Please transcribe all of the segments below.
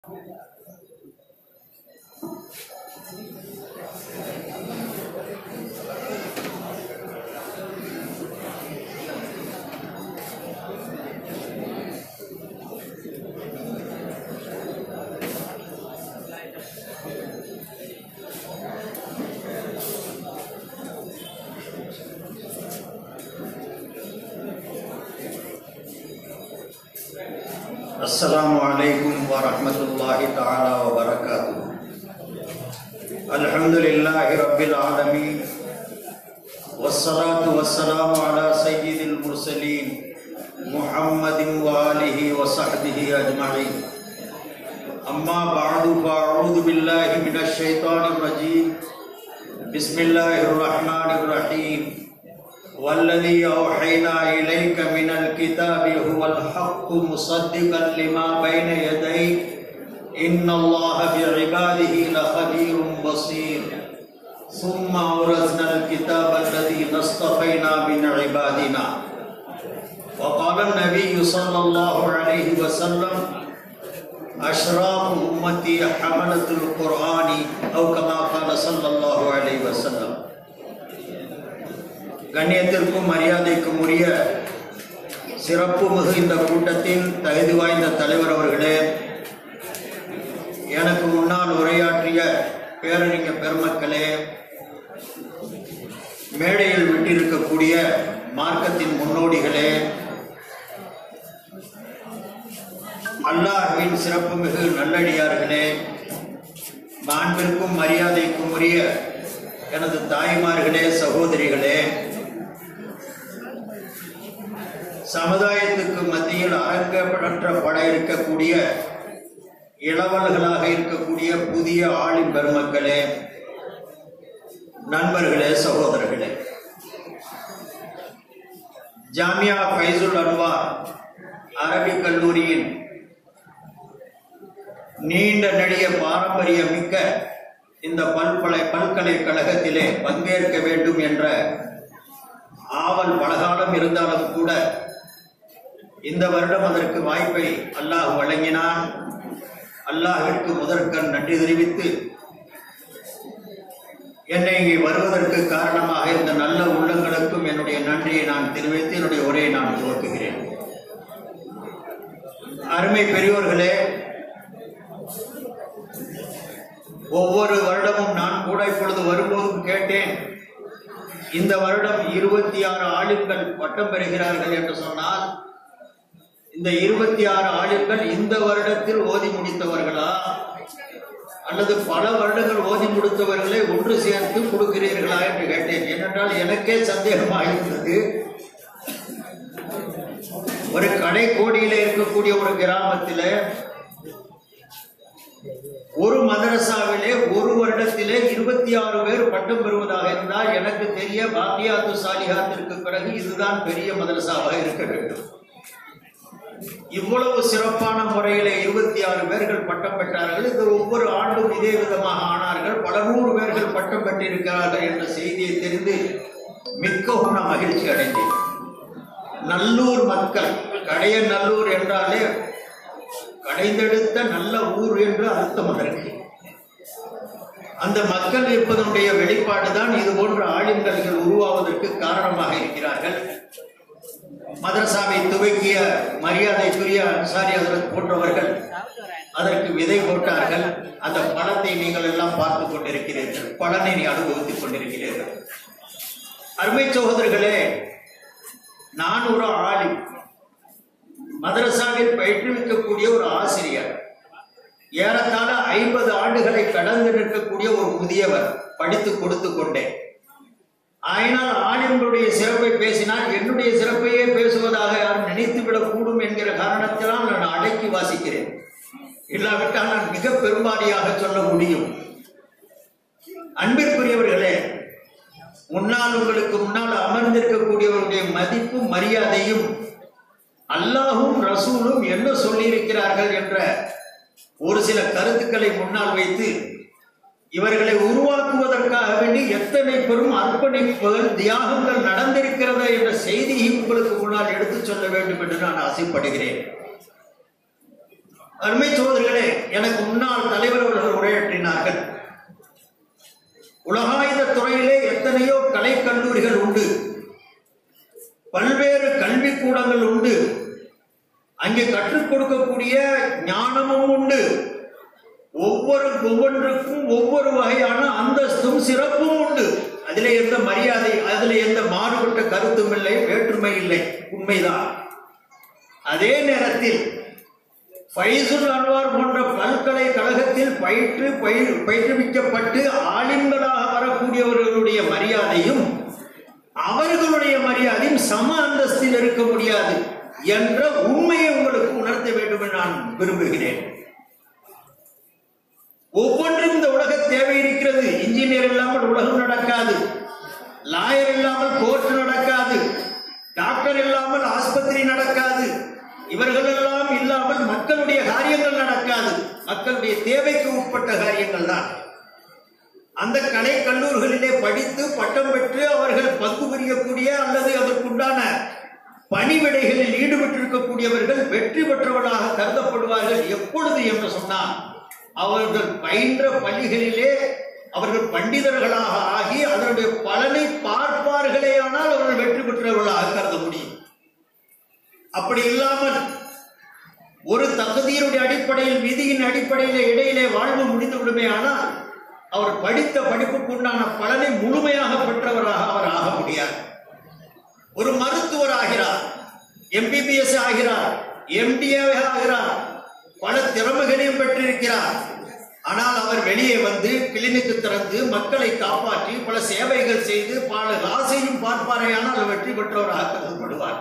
السلام عليكم ورحمة الله تعالى وبركاته الحمد لله رب العالمين والصلاة والسلام على سيد المرسلين محمد وآله وصحبه أجمعين أما بعد فأعوذ بالله من الشيطان الرجيم بسم الله الرحمن الرحيم والذي أوحينا إليك من الكتاب هو الحق مصدقا لما بين يديه إن الله بعباده لخبير بصير ثم أورثنا الكتاب الذي اصطفينا من عبادنا وقال النبي صلى الله عليه وسلم أشراف أمتي حملة القرآن أو كما قال صلى الله عليه وسلم கண்ணியத்திற்கும் மரியாதைக்கும் உரிய சிறப்பு மிகு இந்த கூட்டத்தின் தகுதி வாய்ந்த தலைவர் அவர்களே எனக்கு முன்னால் உரையாற்றிய பேரறிஞர் பெருமக்களே மேடையில் விட்டிருக்கக்கூடிய மார்க்கத்தின் முன்னோடிகளே அல்லாஹ்வின் சிறப்பு மிகு நல்லடியார்களே மாண்பிற்கும் மரியாதைக்கும் உரிய எனது தாய்மார்களே சகோதரிகளே சமுதாயத்துக்கு மத்தியில் அரங்கப்பட பட இருக்கக்கூடிய இளவல்களாக இருக்கக்கூடிய புதிய ஆளின் பெருமக்களே நண்பர்களே சகோதரர்களே ஜாமியா ஃபைசுல் அன்வார் அரபிக் கல்லூரியின் நீண்ட நெடிய பாரம்பரியம் மிக்க இந்த பல்கலை பல்கலைக்கழகத்திலே பங்கேற்க வேண்டும் என்ற ஆவல் பலகாலம் இருந்தாலும் கூட இந்த வருடம் அதற்கு வாய்ப்பை அல்லாஹ் வழங்கினான் அல்லாஹிற்கு முதற்கண் நன்றி தெரிவித்து என்னை இங்கே வருவதற்கு காரணமாக இந்த நல்ல உள்ளங்களுக்கும் என்னுடைய நன்றியை நான் தெரிவித்து என்னுடைய உரையை நான் துவக்குகிறேன் அருமை பெரியோர்களே ஒவ்வொரு வருடமும் நான் கூட இப்பொழுது வரும்போதும் கேட்டேன் இந்த வருடம் இருபத்தி ஆறு ஆளுங்கள் பட்டம் பெறுகிறார்கள் என்று சொன்னால் இந்த இருபத்தி ஆறு ஆளுங்கள் இந்த வருடத்தில் ஓதி முடித்தவர்களா அல்லது பல வருடங்கள் ஓதி முடித்தவர்களை ஒன்று சேர்த்து கொடுக்கிறீர்களா என்று கேட்டேன் ஏனென்றால் எனக்கே சந்தேகமாக இருந்தது ஒரு கடை கோடியில இருக்கக்கூடிய ஒரு கிராமத்தில் ஒரு மதரசாவிலே ஒரு வருடத்திலே இருபத்தி ஆறு பேர் பட்டம் பெறுவதாக இருந்தால் எனக்கு தெரிய பாக்கியாத்து சாலிகாத்திற்கு பிறகு இதுதான் பெரிய மதரசாவாக இருக்க வேண்டும் இவ்வளவு சிறப்பான முறையிலே இருபத்தி ஆறு பேர்கள் பட்டம் பெற்றார்கள் இது ஒவ்வொரு ஆண்டும் இதே விதமாக ஆனார்கள் பல நூறு பேர்கள் பட்டம் பெற்றிருக்கிறார்கள் என்ற செய்தியை தெரிந்து மிகவும் நான் மகிழ்ச்சி அடைந்தேன் நல்லூர் மக்கள் கடைய நல்லூர் என்றாலே கடைந்தெடுத்த நல்ல ஊர் என்று அர்த்தம் அதற்கு அந்த மக்கள் இருப்பதனுடைய வெளிப்பாடுதான் இது போன்ற ஆளுங்கல்கள் உருவாவதற்கு காரணமாக இருக்கிறார்கள் மதரசாவை துவக்கிய மரியாதைக்குரிய அன்சாரி அதற்கு போன்றவர்கள் அதற்கு விதை போட்டார்கள் அந்த பலத்தை நீங்கள் எல்லாம் பார்த்து கொண்டிருக்கிறீர்கள் பலனை நீ அனுபவித்துக் கொண்டிருக்கிறீர்கள் அருமை சகோதரர்களே நான் ஒரு ஆளி மதரசாவில் பயிற்றுவிக்கக்கூடிய ஒரு ஆசிரியர் ஏறத்தாழ ஐம்பது ஆண்டுகளை கடந்து நிற்கக்கூடிய ஒரு முதியவர் படித்து கொடுத்து கொண்டேன் ஆயினால் ஆலிம்களுடைய சிறப்பை பேசினால் என்னுடைய சிறப்பையே பேசுவதாக யாரும் நினைத்துவிடக் கூடும் என்கிற காரணத்தினால் நான் அடக்கி வாசிக்கிறேன் இல்லாவிட்டால் நான் மிக பெரும்பாலியாக சொல்ல முடியும் அன்பிற்குரியவர்களே முன்னால் உங்களுக்கு முன்னால் அமர்ந்திருக்கக்கூடியவருடைய மதிப்பும் மரியாதையும் அல்லாஹும் ரசூலும் என்ன சொல்லியிருக்கிறார்கள் என்ற ஒரு சில கருத்துக்களை முன்னால் வைத்து இவர்களை உருவாக்குவதற்காக வேண்டி எத்தனை பெரும் அர்ப்பணிப்புகள் தியாகங்கள் நடந்திருக்கிறதா என்ற செய்தியை உங்களுக்கு முன்னால் எடுத்துச் சொல்ல வேண்டும் என்று நான் ஆசைப்படுகிறேன் அருமை சோதர்களே எனக்கு முன்னால் தலைவர் அவர்கள் உரையாற்றினார்கள் உலகாயுத துறையிலே எத்தனையோ கலை கல்லூரிகள் உண்டு பல்வேறு கல்விக்கூடங்கள் உண்டு அங்கே கற்றுக் கொடுக்கக்கூடிய ஞானமும் உண்டு ஒவ்வொரு ஒவ்வொன்றுக்கும் ஒவ்வொரு வகையான அந்தஸ்தும் சிறப்பும் உண்டு அதிலே எந்த மரியாதை அதிலே எந்த மாறுபட்ட கருத்தும் இல்லை வேற்றுமை இல்லை உண்மைதான் அதே நேரத்தில் ஃபைசுல் அன்வார் போன்ற பல்கலைக்கழகத்தில் பயிற்று பயிர் பயிற்றுவிக்கப்பட்டு ஆலிம்களாக வரக்கூடியவர்களுடைய மரியாதையும் அவர்களுடைய மரியாதையும் சம அந்தஸ்தில் இருக்க முடியாது என்ற உண்மையை உங்களுக்கு உணர்த்த வேண்டும் என்று நான் விரும்புகிறேன் ஒவ்வொன்றும் இந்த உலக தேவை இருக்கிறது இன்ஜினியர் இல்லாமல் உலகம் நடக்காது லாயர் இல்லாமல் கோர்ட் நடக்காது டாக்டர் இல்லாமல் ஆஸ்பத்திரி நடக்காது இவர்கள் எல்லாம் இல்லாமல் மக்களுடைய காரியங்கள் நடக்காது மக்களுடைய தேவைக்கு உட்பட்ட காரியங்கள் தான் அந்த கலை கல்லூரிகளிலே படித்து பட்டம் பெற்று அவர்கள் பங்கு புரியக்கூடிய அல்லது அதற்குண்டான பணிவிடைகளில் ஈடுபட்டிருக்கக்கூடியவர்கள் வெற்றி பெற்றவர்களாக கருதப்படுவார்கள் எப்பொழுது என்று சொன்னால் அவர்கள் பயின்ற பள்ளிகளிலே அவர்கள் பண்டிதர்களாக ஆகி அதனுடைய பலனை பார்ப்பார்களே ஆனால் அவர்கள் வெற்றி பெற்றவர்களாக கருத முடியும் அப்படி இல்லாமல் ஒரு தகுதியினுடைய அடிப்படையில் விதியின் அடிப்படையில் இடையிலே வாழ்வு முடிந்து விடுமே ஆனால் அவர் படித்த படிப்புக்கு உண்டான பலனை முழுமையாக பெற்றவராக அவர் ஆக முடியாது ஒரு மருத்துவர் ஆகிறார் எம்பிபிஎஸ் ஆகிறார் எம்டிஏ ஆகிறார் பல திறமைகளையும் பெற்றிருக்கிறார் ஆனால் அவர் வெளியே வந்து கிளினிக்கு திறந்து மக்களை காப்பாற்றி பல சேவைகள் செய்து பல ஆசையும் பார்ப்பாரையானால் அவர் வெற்றி பெற்றவராக கருதப்படுவார்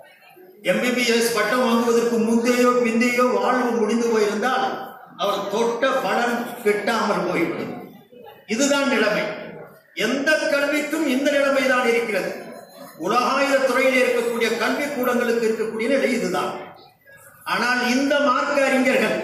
எம்பிபிஎஸ் பட்டம் வாங்குவதற்கு முந்தையோ பிந்தையோ வாழ்வு முடிந்து போயிருந்தால் அவர் தொட்ட பலன் கிட்டாமல் போய்விடும் இதுதான் நிலைமை எந்த கல்விக்கும் இந்த நிலைமை தான் இருக்கிறது உலகாயுத துறையில் இருக்கக்கூடிய கல்வி கூடங்களுக்கு இருக்கக்கூடிய நிலை இதுதான் ஆனால் இந்த மார்க்க அறிஞர்கள்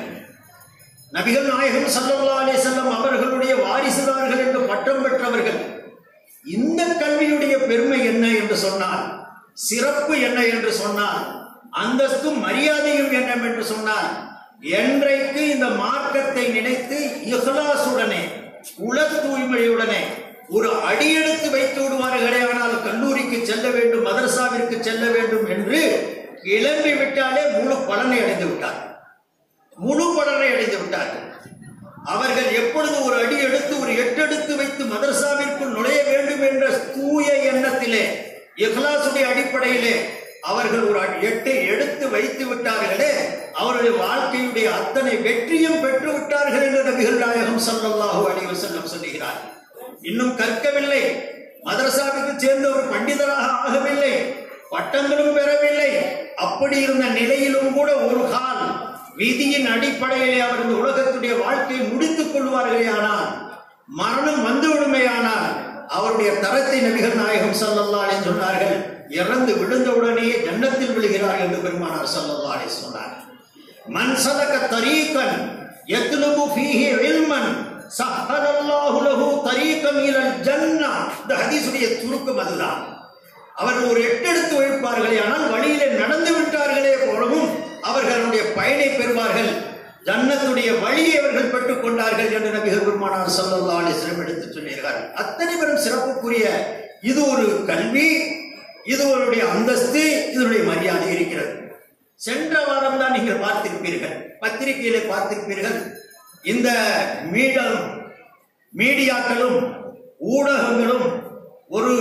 நபிகள் நாயகம் ஸல்லல்லாஹு அலைஹி வஸல்லம் அவர்களுடைய வாரிசுதார்கள் என்று பட்டம் பெற்றவர்கள் இந்த கல்வியுடைய பெருமை என்ன என்று சொன்னால் சிறப்பு என்ன என்று சொன்னால் அந்தஸ்தும் மரியாதையும் என்ன என்று சொன்னால் என்றைக்கு இந்த மார்க்கத்தை நினைத்து இஹ்லாசுடனே உள தூய்மையுடனே ஒரு அடியெடுத்து வைத்து விடுவார்களே ஆனால் கல்லூரிக்கு செல்ல வேண்டும் மதரசாவிற்கு செல்ல வேண்டும் என்று கிளம்பி விட்டாலே முழு பலனை அடைந்து விட்டார் முழு பலனை அடைந்து விட்டார்கள் அவர்கள் எப்பொழுது ஒரு அடி எடுத்து ஒரு எட்டெடுத்து வைத்து மதரசாவிற்குள் நுழைய வேண்டும் என்ற தூய எண்ணத்திலே இஹ்லாசுடைய அடிப்படையிலே அவர்கள் ஒரு அடி- எட்டை எடுத்து வைத்து விட்டார்களே அவருடைய வாழ்க்கையுடைய அத்தனை வெற்றியும் பெற்று விட்டார்கள் என்று நபிகள் நாயகம் ஸல்லல்லாஹு அலைஹி வஸல்லம் சொல்லுகிறார் இன்னும் கற்கவில்லை மதரசாவுக்கு சேர்ந்த ஒரு பண்டிதராக ஆகவில்லை பட்டங்களும் பெறவில்லை அப்படி இருந்த நிலையிலும் கூட ஒரு கால் விதியின் அடிப்படையிலே அவர் இந்த உலகத்துடைய வாழ்க்கையை முடித்துக் கொள்வார்களே ஆனால் மரணம் வந்துவிடுமேயானால் அவருடைய தரத்தை நபிகள் நாயகம் ஸல்லல்லாஹு அலைஹி சொன்னார்கள் இறந்து விழுந்தவுடனேயே ஜன்னத்தில் விழுகிறார் என்று பெருமானார் ஸல்லல்லாஹு அலைஹி சொன்னார் மன் சலக தரீகன் யத்லுபு ஃபீஹி இல்மன் சஹலல்லாஹு லஹு தரீகம் இலல் ஜன்னா இந்த ஹதீஸுடைய சுருக்கம் அதுதான் அவர்கள் ஒரு எட்டெடுத்து வைப்பார்களே ஆனால் வழியிலே நடந்து விட்டார்களே போலவும் அவர்களுடைய பயனை பெறுவார்கள் ஜன்னத்துடைய வழியை அவர்கள் பெற்றுக் கொண்டார்கள் என்று நபிகள் பெருமானார் ஸல்லல்லாஹு அலைஹி வஸல்லம் எடுத்து சொன்னீர்கள் அத்தனை பேரும் சிறப்புக்குரிய இது ஒரு கல்வி இது அவருடைய அந்தஸ்து இதனுடைய மரியாதை இருக்கிறது சென்ற வாரம் தான் நீங்கள் பார்த்திருப்பீர்கள் பத்திரிகையிலே பார்த்திருப்பீர்கள் இந்த மீடியம் மீடியாக்களும் ஊடகங்களும் ஒரு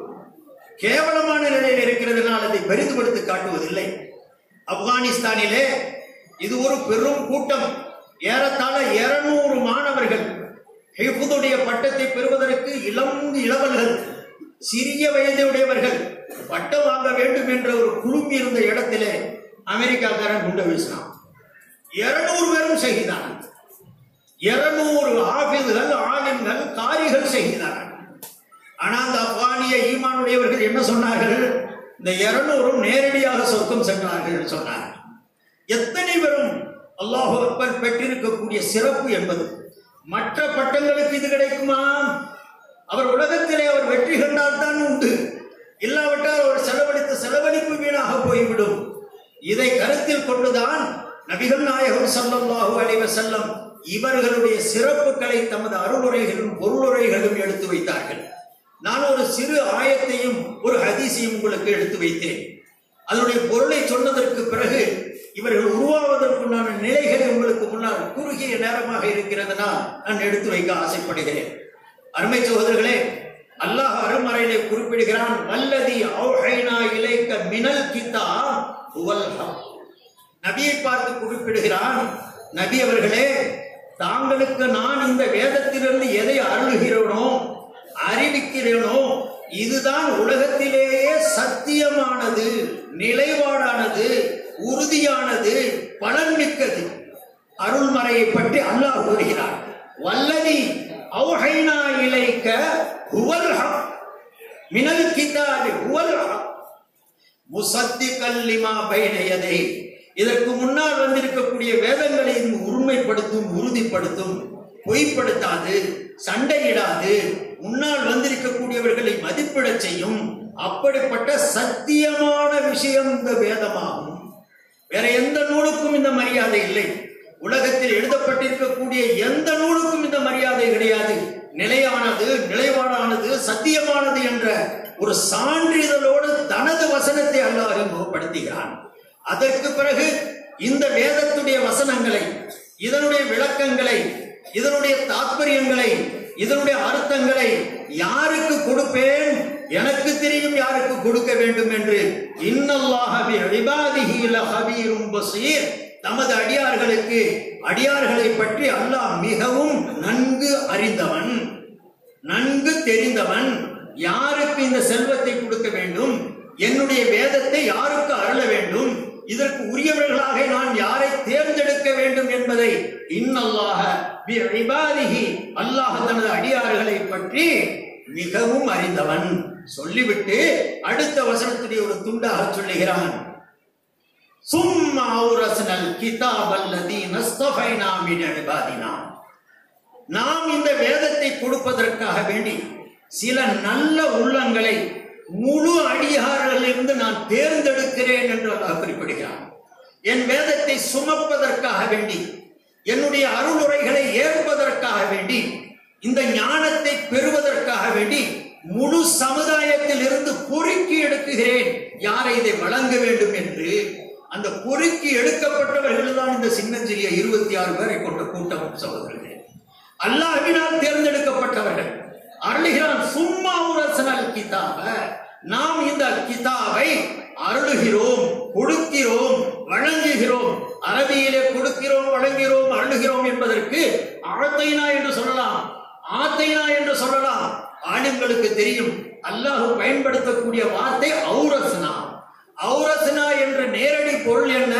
கேவலமான நிலையில் இருக்கிறதுனால் அதை பெரிதுபடுத்தி காட்டுவதில்லை ஆப்கானிஸ்தானிலே இது ஒரு பெரும் கூட்டம் ஏறத்தாழ இருநூறு மாணவர்கள் ஹிஃபுதுடைய பட்டத்தை பெறுவதற்கு இளம் இளவல்கள் சிறிய வயதுடையவர்கள் பட்டம் வாங்க வேண்டும் என்ற ஒரு குழுமி இருந்த இடத்திலே அமெரிக்காக்காரன் குண்டை வீசினான் இருநூறு பேரும் செய்கிறான் இருநூறு ஆபில்கள் ஆலிம்கள் காரிகள் செய்கிறார்கள் ஆனா அந்த ஆப்கானிய ஈமானுடையவர்கள் என்ன சொன்னார்கள் இந்த இருநூறும் நேரடியாக சொர்க்கம் சென்றார்கள் என்று சொன்னார் எத்தனை பேரும் அல்லாஹு அக்பர் பெற்றிருக்கக்கூடிய சிறப்பு என்பது மற்ற பட்டங்களுக்கு இது கிடைக்குமா அவர் உலகத்திலே அவர் வெற்றி கண்டால் தான் உண்டு இல்லாவிட்டால் அவர் செலவழித்த செலவழிப்பு வீணாக போய்விடும் இதை கருத்தில் கொண்டுதான் நபிகள் நாயகம் ஸல்லல்லாஹு அலைஹி வஸல்லம் இவர்களுடைய சிறப்புகளை தமது அருளுரைகளும் பொருளுரைகளும் எடுத்து வைத்தார்கள் நான் ஒரு சிறு ஆயத்தையும் ஒரு ஹதீஸையும் உங்களுக்கு எடுத்து வைத்தேன் அதனுடைய பொருளை சொன்னதற்கு பிறகு இவர்கள் உருவாவதற்குண்டான நிலைகளை உங்களுக்கு முன்னால் குறுகிய நேரமாக இருக்கிறதுனால் நான் எடுத்து வைக்க ஆசைப்படுகிறேன் அருமை சகோதரர்களே அல்லாஹ் அருமறையிலே குறிப்பிடுகிறான் வல்லதி ஔஹைனா இலைக்க மினல் கிதா ஹுவல் ஹக் நபியை பார்த்து குறிப்பிடுகிறான் நபி அவர்களே தாங்களுக்கு நான் இந்த வேதத்திலிருந்து எதை அருளுகிறேனோ அறிவிக்கிறேனோ இதுதான் உலகத்திலேயே சத்தியமானது நிலைப்பாடானது உறுதியானது பலன்மிக்கது அருள்மறையை பற்றி அல்லாஹ் கூறுகிறார் வல்லதி ஔஹைனா இலைக்க ஹுவல் ஹக் மினல் கிதாபி ஹுவல் ஹக் முசத்திகல் லிமா பைன யதை இதற்கு முன்னால் வந்திருக்கக்கூடிய வேதங்களை இது உண்மைப்படுத்தும் உறுதிப்படுத்தும் பொய்ப்படுத்தாது சண்டையிடாது முன்னால் வந்திருக்கக்கூடியவர்களை மதிப்பிடச் செய்யும் அப்படிப்பட்ட சத்தியமான விஷயம் இந்த வேதமாகும் வேற எந்த நூலுக்கும் இந்த மரியாதை இல்லை உலகத்தில் எழுதப்பட்டிருக்கக்கூடிய எந்த நூலுக்கும் இந்த மரியாதை கிடையாது நிலையானது நிலைவாடானது சத்தியமானது என்ற ஒரு சான்றிதழோடு தனது வசனத்தை அல்லாஹ் அறிமுகப்படுத்துகிறான் அதற்கு பிறகு இந்த வேதத்துடைய வசனங்களை இதனுடைய விளக்கங்களை இதனுடைய தாத்பரியங்களை இதனுடைய அர்த்தங்களை யாருக்கு கொடுப்பேன் எனக்கு தெரியும் யாருக்கு கொடுக்க வேண்டும் என்று இன்னல்லாஹ பி இபாதிஹி லஹபீரும் பஸீர் தமது அடியார்களுக்கு அடியார்களை பற்றி அல்லாஹ் மிகவும் நன்கு அறிந்தவன் நன்கு தெரிந்தவன் யாருக்கு இந்த செல்வத்தை கொடுக்க வேண்டும் என்னுடைய வேதத்தை யாருக்கு அருள வேண்டும் இதற்கு உரியவர்களாக நான் யாரை தேர்ந்தெடுக்க வேண்டும் என்பதை இன்னல்லாக பி இபாதிஹி அல்லாஹ் தனது அடியார்களை பற்றி மிகவும் அறிந்தவன் சொல்லிவிட்டு அடுத்த வசனத்துடைய ஒரு துண்டாக சொல்லுகிறான் சும்மா அவுரஸ்னல் கிதாப் அல்லதி நஸ்தஃபைனா மின் இபாதினா நாம் இந்த வேதத்தை கொடுப்பதற்காக வேண்டி சில நல்ல உள்ளங்களை முழு அடியார்களிலிருந்து நான் தேர்ந்தெடுக்கிறேன் என்று அல்லாஹ் குறிப்பிடுகிறான் என் வேதத்தை சுமப்பதற்காக வேண்டி என்னுடைய அருளுரைகளை ஏற்பதற்காக வேண்டி இந்த ஞானத்தை பெறுவதற்காக வேண்டி முழு சமுதாயத்தில் இருந்து பொறுக்கி எடுக்குகிறேன் யாரை இதை வழங்க வேண்டும் என்று அந்த பொறுக்கி எடுக்கப்பட்டவர்கள் தான் இந்த சின்னஞ்சிறிய இருபத்தி ஆறு பேரை கொண்ட கூட்டம் சகோதரர்களே அல்லாஹ்வினால் தேர்ந்தெடுக்கப்பட்டவர்கள் அருளுகிறான் சும்மா உரசனல் கிதாப நாம் இந்த கிதாபை அருளுகிறோம் கொடுக்கிறோம் வழங்குகிறோம் அரபியிலே கொடுக்கிறோம் வழங்குகிறோம் அருளுகிறோம் என்பதற்கு ஆத்தைனா என்று சொல்லலாம் ஆத்தைனா என்று சொல்லலாம் ஆளுங்களுக்கு தெரியும் அல்லாஹ் பயன்படுத்தக்கூடிய வார்த்தை ஔரஸ்னா ஔரஸ்னா என்ற நேரடி பொருள் என்ன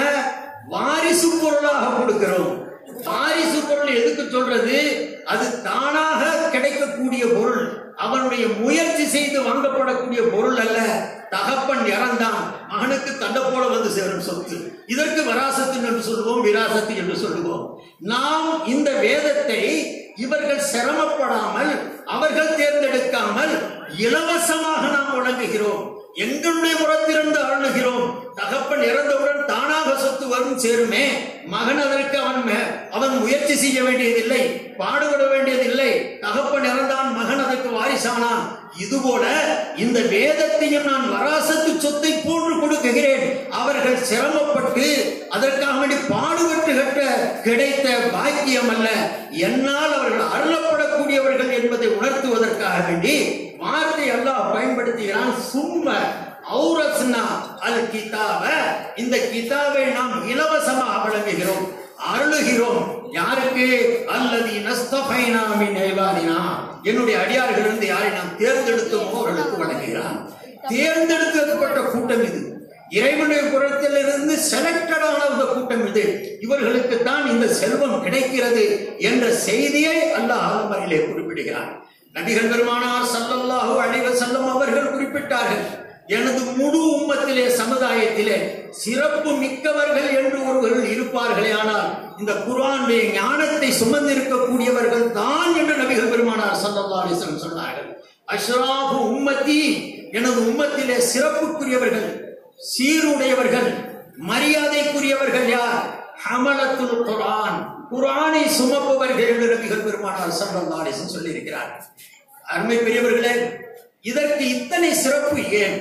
வாரிசு பொருளாக கொடுக்கிறோம் வாரிசு பொருள் எதுக்கு சொல்றது அது தானாக கிடைக்கக்கூடிய பொருள் அவனுடைய முயற்சி செய்து வாங்கப்படக்கூடிய பொருள் அல்ல தகப்பன் இறந்தான் மகனுக்கு தண்டை போல வந்து சேரும் சொத்து இதற்கு வராசத்து என்று சொல்லுவோம் விராசத்து என்று சொல்லுவோம் நாம் இந்த வேதத்தை இவர்கள் சிரமப்படாமல் அவர்கள் தேர்ந்தெடுக்காமல் இலவசமாக நாம் வழங்குகிறோம் எங்களுடைய புறத்திலிருந்து அருளுகிறோம் தகப்பன் இறந்தவுடன் தானாக சொத்து வரும் சேருமே மகன் அதற்கு அவன் மே- அவன் முயற்சி செய்ய வேண்டியதில்லை பாடுபட வேண்டியதில்லை தகப்பன் இறந்தான் மகன் அதற்கு வாரிசானான் இதுபோல இந்த வேதத்தையும் நான் வராசத்து சொத்தை போன்று கொடுக்குகிறேன் அவர்கள் சிரமப்பட்டு அதற்காக வேண்டி பாடுபட்டு கட்ட கிடைத்த பாக்கியம் அல்ல என்னால் அவர்கள் அருளப்படக்கூடியவர்கள் என்பதை உணர்த்துவதற்காக வேண்டி வார்த்தை அல்லாஹ் பயன்படுத்துகிறான் சும்ம ஔரஸ்னா அல் கிதாப இந்த கிதாபை நாம் இலவசமாக வழங்குகிறோம் அருளுகிறோம் யாருக்கு அல்லது நஸ்தபைனா மின் ஐபாதினா என்னுடைய அடியார்கள் இருந்து யாரை நாம் தேர்ந்தெடுத்தோமோ அவர்களுக்கு வழங்குகிறான் தேர்ந்தெடுக்கப்பட்ட கூட்டம் இது இறைவனுடைய புறத்திலிருந்து செலக்டடான இந்த கூட்டம் இது இவர்களுக்கு தான் இந்த செல்வம் கிடைக்கிறது என்ற செய்தியை அல்லாஹ் ஆலமரிலே குறிப்பிடுகிறார் நபிகள் பெருமானார் ஸல்லல்லாஹு அலைஹி வஸல்லம் அவர்கள் குறிப்பிட்டார்கள் எனது முழு உம்மத்திலே சமுதாயத்திலே சிறப்பு மிக்கவர்கள் என்று ஒருவர்கள் இருப்பார்களே ஆனால் இந்த குர்ஆனுடைய ஞானத்தை சுமந்திருக்கக்கூடியவர்கள் தான் என்று நபிகள் பெருமானார் ஸல்லல்லாஹு அலைஹி வஸல்லம் சொன்னார்கள் அஷ்ராஃபு உம்மத்தி எனது உம்மத்திலே சிறப்புக்குரியவர்கள் சீருடையவர்கள் மரியாதைக்குரியவர்கள் யார் ஹமலத்துல் குர்ஆன் குர்ஆனை சுமப்பவர்கள் என்று நபிகள் பெருமானார் ஸல்லல்லாஹு அலைஹி வஸல்லம் சொல்லி இருக்கிறார் அருமை பெரியவர்களே இதற்கு இத்தனை சிறப்பு ஏன்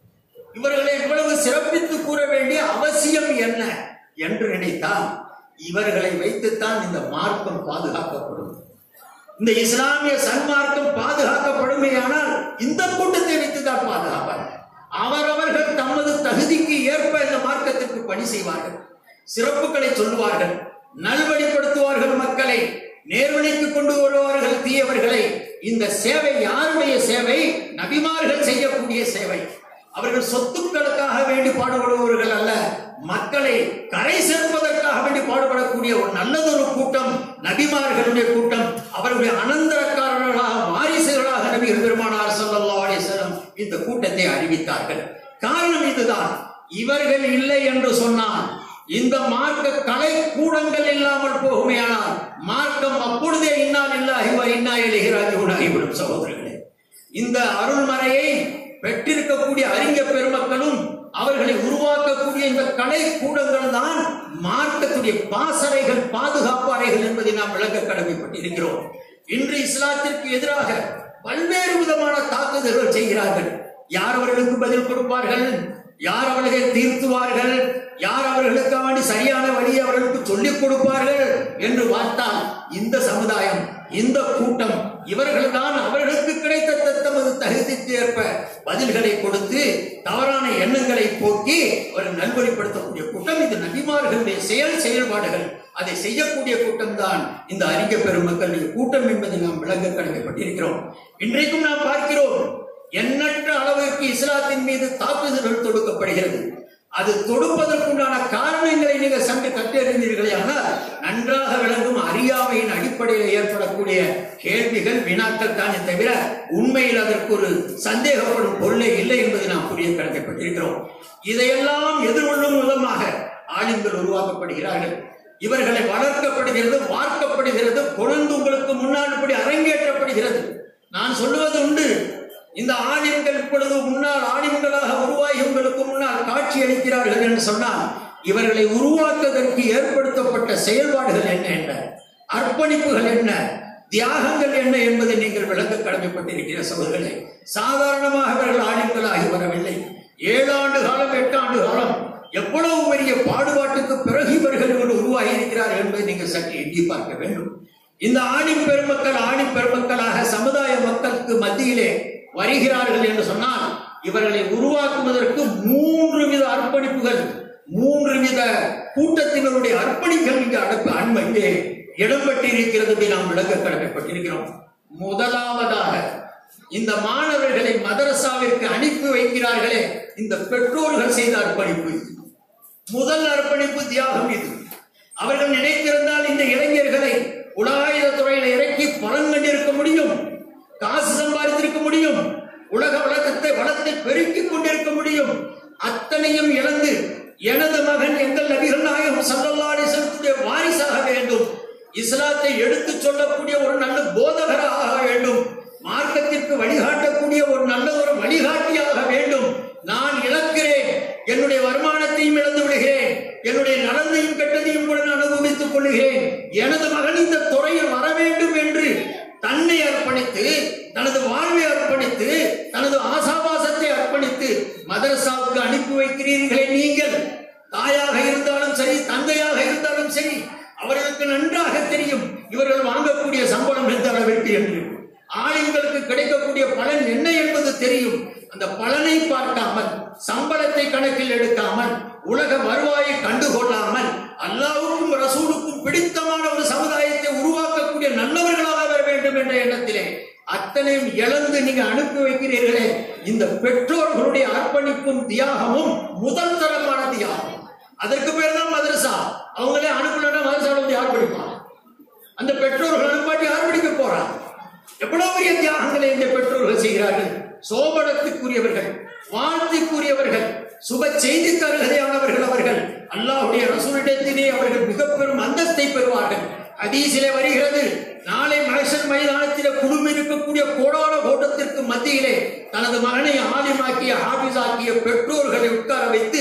இவர்களை இவ்வளவு சிறப்பித்து கூற வேண்டிய அவசியம் என்ன என்று நினைத்தால் இவர்களை வைத்துத்தான் இந்த மார்க்கம் பாதுகாக்கப்படும் இந்த இஸ்லாமிய சன்மார்க்கம் பாதுகாக்கப்படுமையானால் இந்த கூட்டத்தை வைத்துதான் பாதுகாப்பார் அவரவர்கள் தமது தகுதிக்கு ஏற்ப இந்த மார்க்கத்திற்கு பணி செய்வார்கள் சிறப்புகளை சொல்லுவார்கள் நல்வழிப்படுத்துவார்கள் மக்களை நேர்வழிக்கு கொண்டு வருவார்கள் தீயவர்களை இந்த சேவை யாருடைய சேவை நபிமார்கள் செய்யக்கூடிய சேவை அவர்கள் சொத்துக்களுக்காக வேண்டி பாடுபடுபவர்கள் அல்ல மக்களை கரை சேர்ப்பதற்காக வேண்டி பாடுபடக்கூடிய ஒரு நல்லதொரு கூட்டம் நபிமார்களுடைய கூட்டம் அவர்களுடைய அனந்தரக்காரர்களாக வாரிசுகளாக நபிகள் பெருமானார் ஸல்லல்லாஹு அலைஹி வஸல்லம் இந்த கூட்டத்தை அறிவித்தார்கள் காரணம் இதுதான் இவர்கள் இல்லை என்று சொன்னால் இந்த மார்க்க கலை கூடங்கள் இல்லாமல் போகுமையானால் மார்க்கம் அப்பொழுதே இன்னால் இல்லாஹி வ இன்னா இலைஹி ராஜிஊன் ஆகிவிடும் சகோதரர்களே இந்த அருள்மறையை பெற்றிருக்கக்கூடிய அறிஞர் பெருமக்களும் அவர்களை உருவாக்கக்கூடிய இந்த கலை கூடங்கள் தான் மார்க்கத்துடைய பாசறைகள் பாதுகாப்பு அறைகள் என்பதை நாம் விளக்க கடமைப்பட்டிருக்கிறோம் இன்று இஸ்லாத்திற்கு எதிராக பல்வேறு விதமான தாக்குதல்கள் செய்கிறார்கள் யார் அவர்களுக்கு பதில் கொடுப்பார்கள் யார் அவர்களை தீர்த்துவார்கள் யார் அவர்களுக்கு வேண்டி சரியான வழியை அவர்களுக்கு சொல்லிக் கொடுப்பார்கள் என்று பார்த்தால் இந்த சமுதாயம் இந்த கூட்டம் இவர்கள் தான் அவர்களுக்கு கிடைத்த த- தமது தகுதிக்கு ஏற்ப பதில்களை கொடுத்து தவறான எண்ணங்களை போக்கி ஒரு நல்வழிப்படுத்தக்கூடிய கூட்டம் இது நபிமார்களுடைய செயல் செயல்பாடுகள் அதை செய்யக்கூடிய கூட்டம் தான் இந்த அறிஞர் பெருமக்களுடைய கூட்டம் என்பதை நாம் விளங்க கடமைப்பட்டிருக்கிறோம் இன்றைக்கும் நாம் பார்க்கிறோம் எண்ணற்ற அளவிற்கு இஸ்லாத்தின் மீது தாக்குதல்கள் தொடுக்கப்படுகிறது அது தொடுப்பதற்குண்டான காரணங்களை நீங்கள் சற்று கற்றறிந்தீர்களே ஆனால் நன்றாக விளங்கும் அறியாமையின் அடிப்படையில் ஏற்படக்கூடிய கேள்விகள் வினாக்கள் தானே தவிர உண்மையில் அதற்கு ஒரு சந்தேகப்படும் பொருளே இல்லை என்பதை நாம் புரிய கடமைப்பட்டிருக்கிறோம் இதையெல்லாம் எதிர்கொள்ளும் விதமாக ஆளுங்கள் உருவாக்கப்படுகிறார்கள் இவர்களை வளர்க்கப்படுகிறது வார்க்கப்படுகிறது கொழுந்து உங்களுக்கு முன்னால் இப்படி அரங்கேற்றப்படுகிறது நான் சொல்லுவது உண்டு இந்த ஆலிம்கள் இப்பொழுது முன்னால் ஆலிம்களாக உருவாகி உங்களுக்கு முன்னால் காட்சி அளிக்கிறார்கள் என்று சொன்னால் இவர்களை உருவாக்குவதற்கு ஏற்படுத்தப்பட்ட செயல்பாடுகள் என்ன என்ன அர்ப்பணிப்புகள் என்ன தியாகங்கள் என்ன என்பதை நீங்கள் விளக்க கடமைப்பட்டிருக்கிற சகோதரர்களே சாதாரணமாக இவர்கள் ஆலிம்களாகி வரவில்லை ஏழு ஆண்டு காலம் எட்டு ஆண்டு காலம் எவ்வளவு பெரிய பாடுபாட்டுக்கு பிறகு இவர்கள் இவர் உருவாகி இருக்கிறார்கள் என்பதை நீங்கள் சற்று எண்ணி பார்க்க வேண்டும் இந்த ஆணின் பெருமக்கள் ஆணின் பெருமக்களாக சமுதாய மக்களுக்கு மத்தியிலே வருகிறார்கள் என்று சொன்னால் இவர்களை உருவாக்குவதற்கு மூன்று வித அர்ப்பணிப்புகள் மூன்று வித கூட்டத்தினருடைய அர்ப்பணிகள் இங்கு அடப்பு அண்மையிலே இடம்பெற்றிருக்கிறது என்று நாம் விளக்க கடமைப்பட்டிருக்கிறோம் முதலாவதாக இந்த மாணவர்களை மதரசாவிற்கு அனுப்பி வைக்கிறார்களே இந்த பெற்றோர்கள் செய்த அர்ப்பணிப்பு இது. முதல் அர்ப்பணிப்பு தியாகம் இது அவர்கள் நினைத்திருந்தால் இந்த இளைஞர்களை உலகாயுத துறையில இறக்கி பலன் கண்டிருக்க முடியும் காசு சம்பாதித்திருக்க முடியும் உலக வழக்கத்தை வளத்தை பெருக்கிக் கொண்டிருக்க முடியும் அத்தனையும் இழந்து எனது மகன் எங்கள் நபிகள் நாயகம் ஸல்லல்லாஹு அலைஹி வஸல்லத்துடைய வாரிசாக வேண்டும் இஸ்லாத்தை எடுத்துச் சொல்லக்கூடிய ஒரு நல்ல போதகராக ஆக வேண்டும் மார்க்கத்திற்கு வழிகாட்டக்கூடிய ஒரு நல்ல ஒரு வழிகாட்டியாக வேண்டும் நான் இழக்கிறேன் என்னுடைய வருமானத்தையும் இழந்து விடுகிறேன் என்னுடைய நலனையும் கெட்டதையும் கூட நான் அனுபவித்துக் கொள்கிறேன் எனது மகன் இந்த துறையில் வர வேண்டும் என்று தன்னை அர்ப்பணித்து தனது வாழ்வை அர்ப்பணித்து தனது ஆசாபாசத்தை அர்ப்பணித்து மதரசாவுக்கு அனுப்பி வைக்கிறீர்களே நீங்கள் தாயாக இருந்தாலும் சரி தந்தையாக இருந்தாலும் சரி அவர்களுக்கு நன்றாக தெரியும் இவர்கள் வாங்கக்கூடிய சம்பளம் எந்த அளவிற்கு என்று ஆளுங்களுக்கு கிடைக்கக்கூடிய பலன் என்ன என்பது தெரியும் அந்த பலனை பார்க்காமல் சம்பளத்தை கணக்கில் எடுக்காமல் உலக வருவாயை கண்டுகொள்ளாமல் அல்லாவுக்கும் ரசூலுக்கும் பிடித்தமான ஒரு சமுதாயத்தை உருவாக்கக்கூடிய நல்லவர்களாக வர வேண்டும் என்ற எண்ணத்திலே அத்தனையும் இழந்து நீங்க அனுப்பி வைக்கிறீர்களே இந்த பெற்றோர்களுடைய அர்ப்பணிப்பும் தியாகமும் முதல் தரமான தியாகம் அதற்கு பேர் தான் மதரசா அவங்களே அனுப்பலன்னா மதரசாவில் வந்து யார் படிப்பான் அந்த பெற்றோர்கள் அனுப்பாட்டி யார் படிக்க போறான் எவ்வளவு பெரிய தியாகங்களை இந்த பெற்றோர்கள் செய்கிறார்கள் சோபனத்துக்குரியவர்கள் வாழ்த்துக்குரியவர்கள் சுப செய்தி தருகதையானவர்கள் அவர்கள் அல்லாஹ்வுடைய ரசூலிடத்திலே அவர்கள் மிக பெரும் அந்தஸ்தை பெறுவார்கள் ஹதீஸிலே வருகிறது நாளை மகசர் மைதானத்திலே குழுமி இருக்கக்கூடிய கோடான கோட்டத்திற்கு மத்தியிலே தனது மகனை ஆலிமாக்கிய ஹாபிஸாக்கிய பெற்றோர்களை உட்கார வைத்து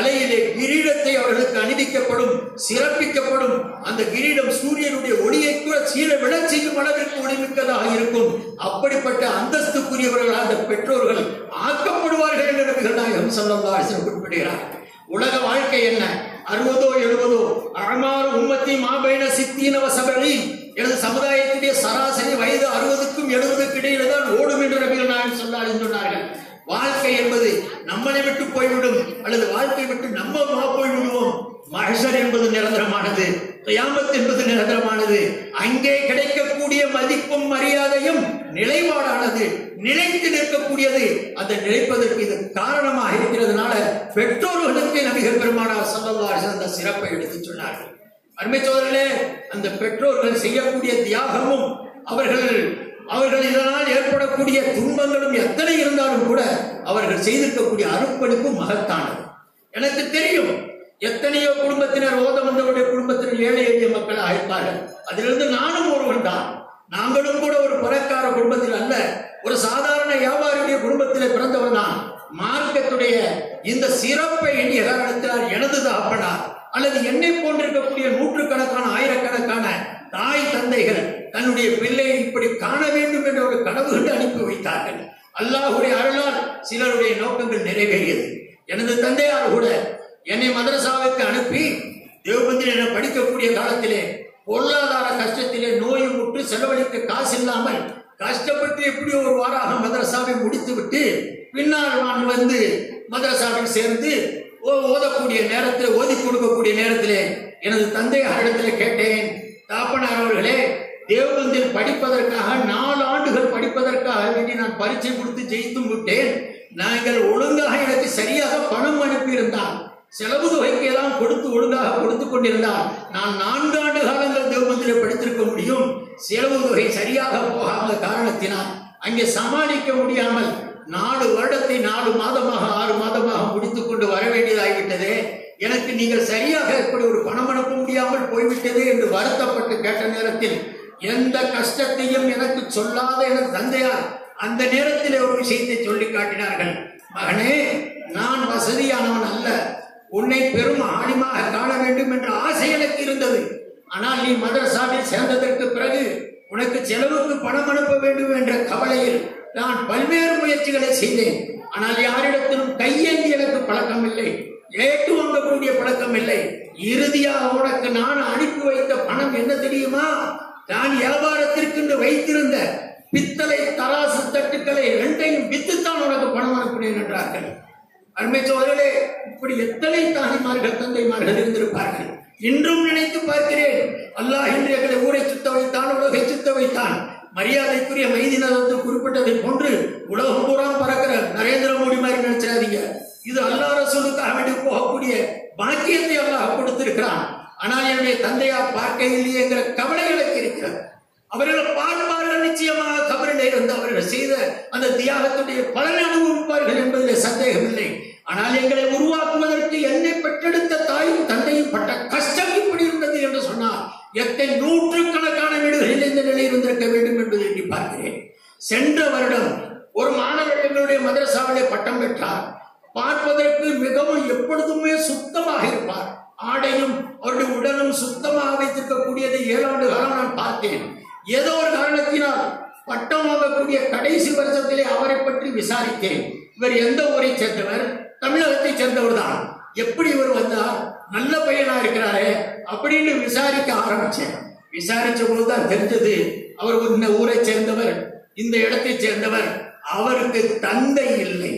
தலையிலே கிரீடத்தை அவர்களுக்கு அணிவிக்கப்படும் சிறப்பிக்கப்படும் அந்த கிரீடம் சூரியனுடைய ஒளியை கூட சீர விழச் செய்யும் அளவிற்கு ஒளிமிக்கதாக இருக்கும் அப்படிப்பட்ட அந்தஸ்துக்குரியவர்கள் அந்த பெற்றோர்கள் ஆக்கப்படுவார்கள் என்று நபிகள் நாயகம் ஸல்லல்லாஹு அலைஹி வஸல்லம் குறிப்பிடுகிறார் உலக வாழ்க்கை என்ன அறுபதோ எழுபதோ அழமாறு உம்மத்தி மாபைன சித்தீனவ சபரி எனது சமுதாயத்துடைய சராசரி வயது அறுபதுக்கும் எழுபதுக்கு இடையில தான் ஓடும் என்று நபிகள் நாயகம் சொன்னார்கள் சொன்னார்கள் வாழ்க்கை என்பது நம்மளை விட்டு போய்விடும் அல்லது வாழ்க்கை விட்டு நம்ம மா போய் விடுவோம் மஹஷர் என்பது நிரந்தரமானது கியாமத் என்பது நிரந்தரமானது அங்கே கிடைக்கக்கூடிய மதிப்பும் மரியாதையும் நிலைப்பாடானது நிலைத்து நிற்கக்கூடியது அந்த நிலைப்பதற்கு இது காரணமாக இருக்கிறதுனால பெற்றோர்களுக்கு நபிகள் பெருமானார் ஸல்லல்லாஹு அலைஹி வஸல்லம் அந்த சிறப்பை எடுத்துச் சொன்னார்கள் அருமை சோதரர்களே அந்த பெற்றோர்கள் செய்யக்கூடிய தியாகமும் அவர்கள் அவர்கள் இதனால் ஏற்படக்கூடிய துன்பங்களும் எத்தனை இருந்தாலும் கூட அவர்கள் செய்திருக்கக்கூடிய அர்ப்பணிப்பு மகத்தானது எனக்கு தெரியும் எத்தனையோ குடும்பத்தினர் ஓத வந்தவருடைய குடும்பத்தினர் ஏழை எளிய மக்கள் அழைப்பார்கள் அதிலிருந்து நானும் ஒருவன் தான் நாங்களும் கூட ஒரு பணக்கார குடும்பத்தில் அல்ல ஒரு சாதாரண வியாபாரியுடைய குடும்பத்தில் பிறந்தவன் தான் மார்க்கத்துடைய இந்த சிறப்பை எண்ணிய காரணத்தினால் எனது தகப்பனா அல்லது என்னை போன்றிருக்கக்கூடிய நூற்றுக்கணக்கான ஆயிரக்கணக்கான தாய் தந்தைகள் தன்னுடைய பிள்ளையை இப்படி காண வேண்டும் என்ற ஒரு கனவு கண்டு அனுப்பி வைத்தார்கள் அல்லாஹுடைய அருளால் சிலருடைய நோக்கங்கள் நிறைவேறியது எனது தந்தையார் கூட என்னை மதரசாவுக்கு அனுப்பி தேவபந்தில் என படிக்கக்கூடிய காலத்திலே பொருளாதார கஷ்டத்திலே நோயை முற்று செலவழிக்க காசு இல்லாமல் கஷ்டப்பட்டு எப்படியோ ஒரு வாராக மதரசாவை முடித்துவிட்டு பின்னால் நான் வந்து மதரசாவில் சேர்ந்து ஓ- ஓதக்கூடிய நேரத்தில் ஓதி கொடுக்கக்கூடிய நேரத்திலே எனது தந்தையாரிடத்தில் கேட்டேன் தாப்பனார் அவர்களே தேவபந்தில் படிப்பதற்காக நாலு ஆண்டுகள் படிப்பதற்காக வேண்டி நான் பரீட்சை கொடுத்து ஜெயித்தும் விட்டேன் நாங்கள் ஒழுங்காக எனக்கு சரியாக பணம் அனுப்பியிருந்தால் செலவு தொகைக்கு எல்லாம் கொடுத்து ஒழுங்காக கொடுத்து கொண்டிருந்தால் நான் நான்கு ஆண்டு காலங்கள் தேவபந்திலே படித்திருக்க முடியும் செலவு தொகை சரியாக போகாத காரணத்தினால் அங்கே சமாளிக்க முடியாமல் நாலு வருடத்தை நாலு மாதமாக ஆறு மாதமாக முடித்துக் கொண்டு வர வேண்டியதாகிவிட்டதே எனக்கு நீங்கள் சரியாக இப்படி ஒரு பணம் அனுப்ப முடியாமல் போய்விட்டது என்று வருத்தப்பட்டு கேட்ட நேரத்தில் எந்த கஷ்டத்தையும் எனக்கு சொல்லாத எனது தந்தையார் அந்த நேரத்தில் ஒரு விஷயத்தை சொல்லி காட்டினார்கள் மகனே நான் வசதியானவன் அல்ல உன்னை பெரும் ஆணிமாக காண வேண்டும் என்ற ஆசை எனக்கு இருந்தது ஆனால் நீ மதரசாவில் சேர்ந்ததற்கு பிறகு உனக்கு செலவுக்கு பணம் அனுப்ப வேண்டும் என்ற கவலையில் நான் பல்வேறு முயற்சிகளை செய்தேன் ஆனால் யாரிடத்திலும் கையேந்தி எனக்கு பழக்கம் இல்லை ஏட்டு வாங்கக்கூடிய பழக்கம் இல்லை இறுதியாக உனக்கு நான் அனுப்பி வைத்த பணம் என்ன தெரியுமா நான் வியாபாரத்திற்கு என்று வைத்திருந்த பித்தளை தராசு தட்டுக்களை ரெண்டையும் வித்துத்தான் உனக்கு பணம் அனுப்பினேன் என்றார்கள் அருமை சோதரே இப்படி எத்தனை தாய்மார்கள் தந்தைமார்கள் இருந்திருப்பார்கள் இன்றும் நினைத்து பார்க்கிறேன் அல்லாஹ் இன்று எங்களை ஊரை சுத்த வைத்தான் உலகை சுத்த வைத்தான் மரியாதைக்குரிய மைதினர் வந்து குறிப்பிட்டதை போன்று உலகம் பூரா பறக்கிற நரேந்திர மோடி மாதிரி நினைச்சிடாதீங்க இது அல்லாஹ் ரசூலுக்காக வேண்டி போகக்கூடிய பாக்கியத்தை அல்லாஹ் கொடுத்திருக்கிறான் ஆனால் என்னுடைய தந்தையார் பார்க்க இல்லையேங்கிற கவலை எனக்கு இருக்கிறது அவர்கள் பார்ப்பார்கள் நிச்சயமாக கபரிலே இருந்து அவர்கள் செய்த அந்த தியாகத்துடைய பலனை அனுபவிப்பார்கள் என்பதில் சந்தேகமில்லை ஆனால் எங்களை உருவாக்குவதற்கு என்னை பெற்றெடுத்த தாயும் தந்தையும் பட்ட கஷ்டம் இப்படி இருந்தது என்று சொன்னார் எத்தனை நூற்றுக்கணக்கான வீடுகளில் இந்த நிலை இருந்திருக்க வேண்டும் என்பதை எண்ணி பார்க்கிறேன் சென்ற வருடம் ஒரு மாணவர் எங்களுடைய மதரசாவிலே பட்டம் பெற்றார் பார்ப்பதற்கு மிகவும் எப்பொழுதுமே சுத்தமாக இருப்பார் ஆடையும் அவருடைய உடலும் சுத்தமாக வைத்திருக்கக்கூடியதை ஏழாண்டு காலம் நான் பார்த்தேன் ஏதோ ஒரு காரணத்தினால் பட்டம் வாங்கக்கூடிய கடைசி வருஷத்திலே அவரை பற்றி விசாரித்தேன் இவர் எந்த ஊரை சேர்ந்தவர் தமிழகத்தை சேர்ந்தவர் தான் எப்படி இவர் வந்தார் நல்ல பையனா இருக்கிறாரே அப்படின்னு விசாரிக்க ஆரம்பிச்சேன் விசாரிச்ச போதுதான் தெரிஞ்சது அவர் இந்த ஊரை சேர்ந்தவர் இந்த இடத்தை சேர்ந்தவர் அவருக்கு தந்தை இல்லை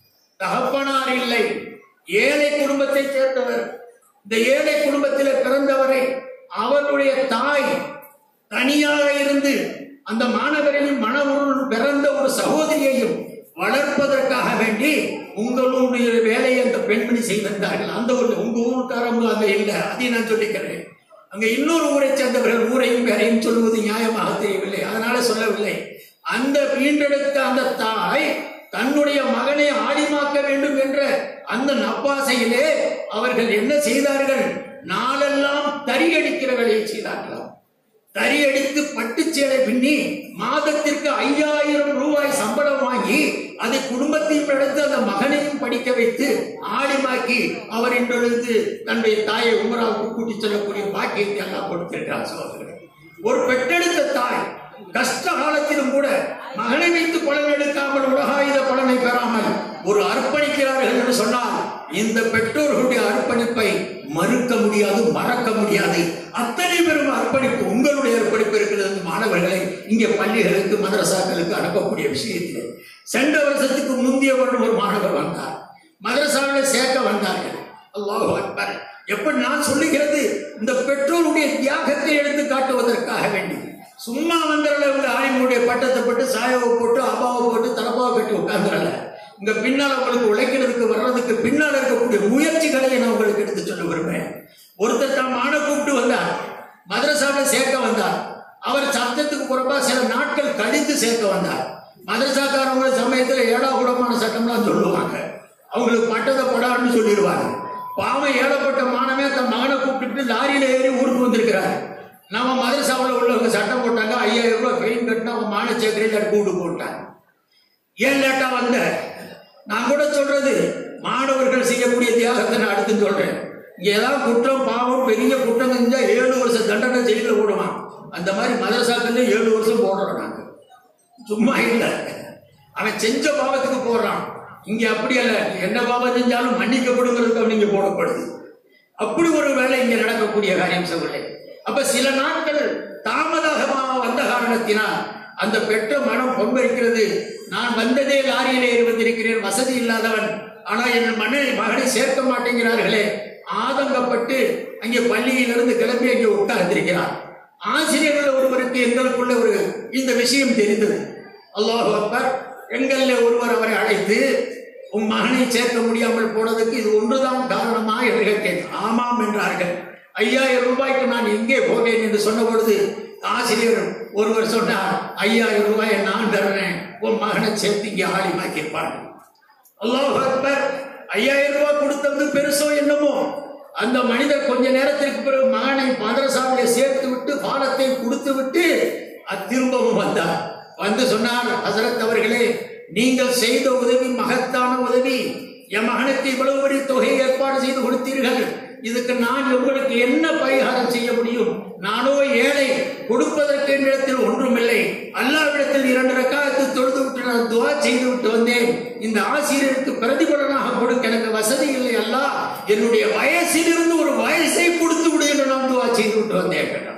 தகப்பனார் இல்லை ஏழை குடும்பத்தை சேர்ந்தவர் இந்த ஏழை குடும்பத்தில் பிறந்தவரை அவருடைய தாய் தனியாக இருந்து அந்த மாணவரின் மனவுடன் பிறந்த ஒரு சகோதரியையும் வளர்ப்பதற்காக வேண்டி உங்களுடைய வேலையை அந்த பெண்மணி செய்திருந்தார்கள் அந்த ஊர்ல உங்க ஊருக்காரங்க அங்க இல்லை அதையும் நான் சொல்லிக்கிறேன் அங்க இன்னொரு ஊரை சேர்ந்தவர்கள் ஊரையும் பேரையும் சொல்லுவது நியாயமாக தெரியவில்லை அதனால சொல்லவில்லை அந்த வீண்டெடுத்த அந்த தாய் தன்னுடைய மகனை ஆடிமாக்க வேண்டும் என்ற அந்த நப்பாசையிலே அவர்கள் என்ன செய்தார்கள் நாளெல்லாம் தறியடிக்கிற வேலையை செய்தார்களாம் தறியடித்து பட்டுச்சேலை பின்னி மாதத்திற்கு ஐயாயிரம் ரூபாய் சம்பளம் வாங்கி அதை குடும்பத்தையும் எடுத்து அந்த மகனையும் படிக்க வைத்து ஆலிமாக்கி அவர் இன்றொழுது தன்னுடைய தாயை உமராவுக்கு கூட்டி செல்லக்கூடிய பாக்கியத்தை எல்லாம் கொடுத்திருக்கிறார் சகோதரர் ஒரு பெற்றெடுத்த தாய் கஷ்ட காலத்திலும் கூட மகனை வைத்து பலன் எடுக்காமல் உலகாயுத பலனை பெறாமல் ஒரு அர்ப்பணிக்கிறார்கள் என்று சொன்னால் இந்த பெற்றோர்களுடைய அர்ப்பணிப்பை மறுக்க முடியாது மறக்க முடியாது அத்தனை பெரும் அர்ப்பணிப்பு உங்களுடைய அர்ப்பணிப்பு இருக்கிறது மாணவர்களை இங்கே பள்ளிகளுக்கு மதரசாக்களுக்கு அனுப்பக்கூடிய விஷயத்தில் சென்ற வருஷத்துக்கு முந்தைய வருடம் ஒரு மாணவர் வந்தார் மதரசாவில் சேர்க்க வந்தார்கள் அல்லாஹ் அக்பர் எப்படி நான் சொல்லுகிறது இந்த பெற்றோருடைய தியாகத்தை எடுத்து காட்டுவதற்காக வேண்டி சும்மா வந்துடல இவங்க ஆலிமுடைய பட்டத்தை போட்டு சாயாவை போட்டு அபாவை போட்டு தலப்பாவை கட்டி உட்காந்துடல இங்க பின்னால் உங்களுக்கு உழைக்கிறதுக்கு வர்றதுக்கு பின்னால் இருக்கக்கூடிய முயற்சிகளை நான் உங்களுக்கு எடுத்து சொல்ல விரும்புகிறேன் ஒருத்தர் தான் மான கூப்பிட்டு வந்தார் மதரசாவில் சேர்க்க வந்தார் அவர் சட்டத்துக்கு புறப்பா சில நாட்கள் கழித்து சேர்க்க வந்தார் மதரசாக்காரவங்க சமயத்தில் ஏழா கூடமான சட்டம்லாம் சொல்லுவாங்க அவங்களுக்கு பட்டத்தை படான்னு சொல்லிடுவாங்க பாவம் ஏழப்பட்ட மானமே தன் மகனை கூப்பிட்டு லாரியில ஏறி ஊருக்கு வந்திருக்கிறாரு நம்ம மதரசாவில் உள்ளவங்க சட்டம் போட்டாங்க ஐயாயிரம் ரூபாய் ஃபெயின் கட்டினா அவன் மான சேர்க்கரையில் கூட்டு போட்டாங்க ஏன் லேட்டா வந்த நான் கூட சொல்றது மாணவர்கள் செய்யக்கூடிய தியாகத்தை நான் அடுத்து சொல்றேன் இங்க ஏதாவது குற்றம் பாவம் பெரிய குற்றம் செஞ்சா ஏழு வருஷம் தண்டனை ஜெயில போடுவான் அந்த மாதிரி மதரசாக்கள்ல ஏழு வருஷம் போடுறோம் நாங்க சும்மா இல்லை அவன் செஞ்ச பாவத்துக்கு போடுறான் இங்க அப்படி அல்ல என்ன பாவம் செஞ்சாலும் மன்னிக்கப்படுங்கிறதுக்கு அவன் இங்க போடப்படுது அப்படி ஒரு வேலை இங்க நடக்கக்கூடிய காரியம் சொல்லலை அப்ப சில நாட்கள் தாமதமாக வந்த காரணத்தினால் அந்த பெற்ற மனம் பொன்பரிக்கிறது நான் வந்ததே லாரியிலே ஏறி வந்திருக்கிறேன் வசதி இல்லாதவன் ஆனா என் மகனை மகனை சேர்க்க மாட்டேங்கிறார்களே ஆதங்கப்பட்டு அங்கே பள்ளியிலிருந்து கிளம்பி அங்கே உட்கார்ந்திருக்கிறார் ஆசிரியர்கள் ஒருவருக்கு எங்களுக்குள்ள ஒரு இந்த விஷயம் தெரிந்தது அல்லாஹ் அக்பர் எங்கள்ல ஒருவர் அவரை அழைத்து உன் மகனை சேர்க்க முடியாமல் போனதுக்கு இது ஒன்றுதான் காரணமா என்று கேட்டேன் ஆமாம் என்றார்கள் ஐயாயிரம் ரூபாய்க்கு நான் எங்கே போவேன் என்று சொன்ன பொழுது ஆசிரியர் ஒருவர் சொன்னார் ஐயாயிரம் ரூபாயை நான் தருவேன் உன் மகனை சேர்த்து இங்கே ஆலிமாக்கியிருப்பாங்க அல்லாஹ் அக்பர் ஐயாயிரம் ரூபாய் கொடுத்தது பெருசோ என்னமோ அந்த மனிதர் கொஞ்ச நேரத்திற்கு பிறகு மகனை மதரசாவிலே சேர்த்து விட்டு பாலத்தை கொடுத்து விட்டு அது திரும்பவும் வந்தார் வந்து சொன்னார் ஹசரத் அவர்களே நீங்கள் செய்த உதவி மகத்தான உதவி என் மகனுக்கு இவ்வளவு பெரிய தொகையை ஏற்பாடு செய்து கொடுத்தீர்கள் இதுக்கு நான் உங்களுக்கு என்ன பரிகாரம் செய்ய முடியும் நானோ ஏழை கொடுப்பதற்கு என்னிடத்தில் ஒன்றுமில்லை அல்லாவிடத்தில் இரண்டு ரக்காயத்து தொழுது விட்டு நான் துவா செய்து விட்டு வந்தேன் இந்த ஆசிரியருக்கு பிரதிபலனாக கொடுக்க எனக்கு வசதி இல்லை அல்ல என்னுடைய வயசிலிருந்து ஒரு வயசை கொடுத்து விடு என்று நான் துவா செய்து விட்டு வந்தேன் கேட்டார்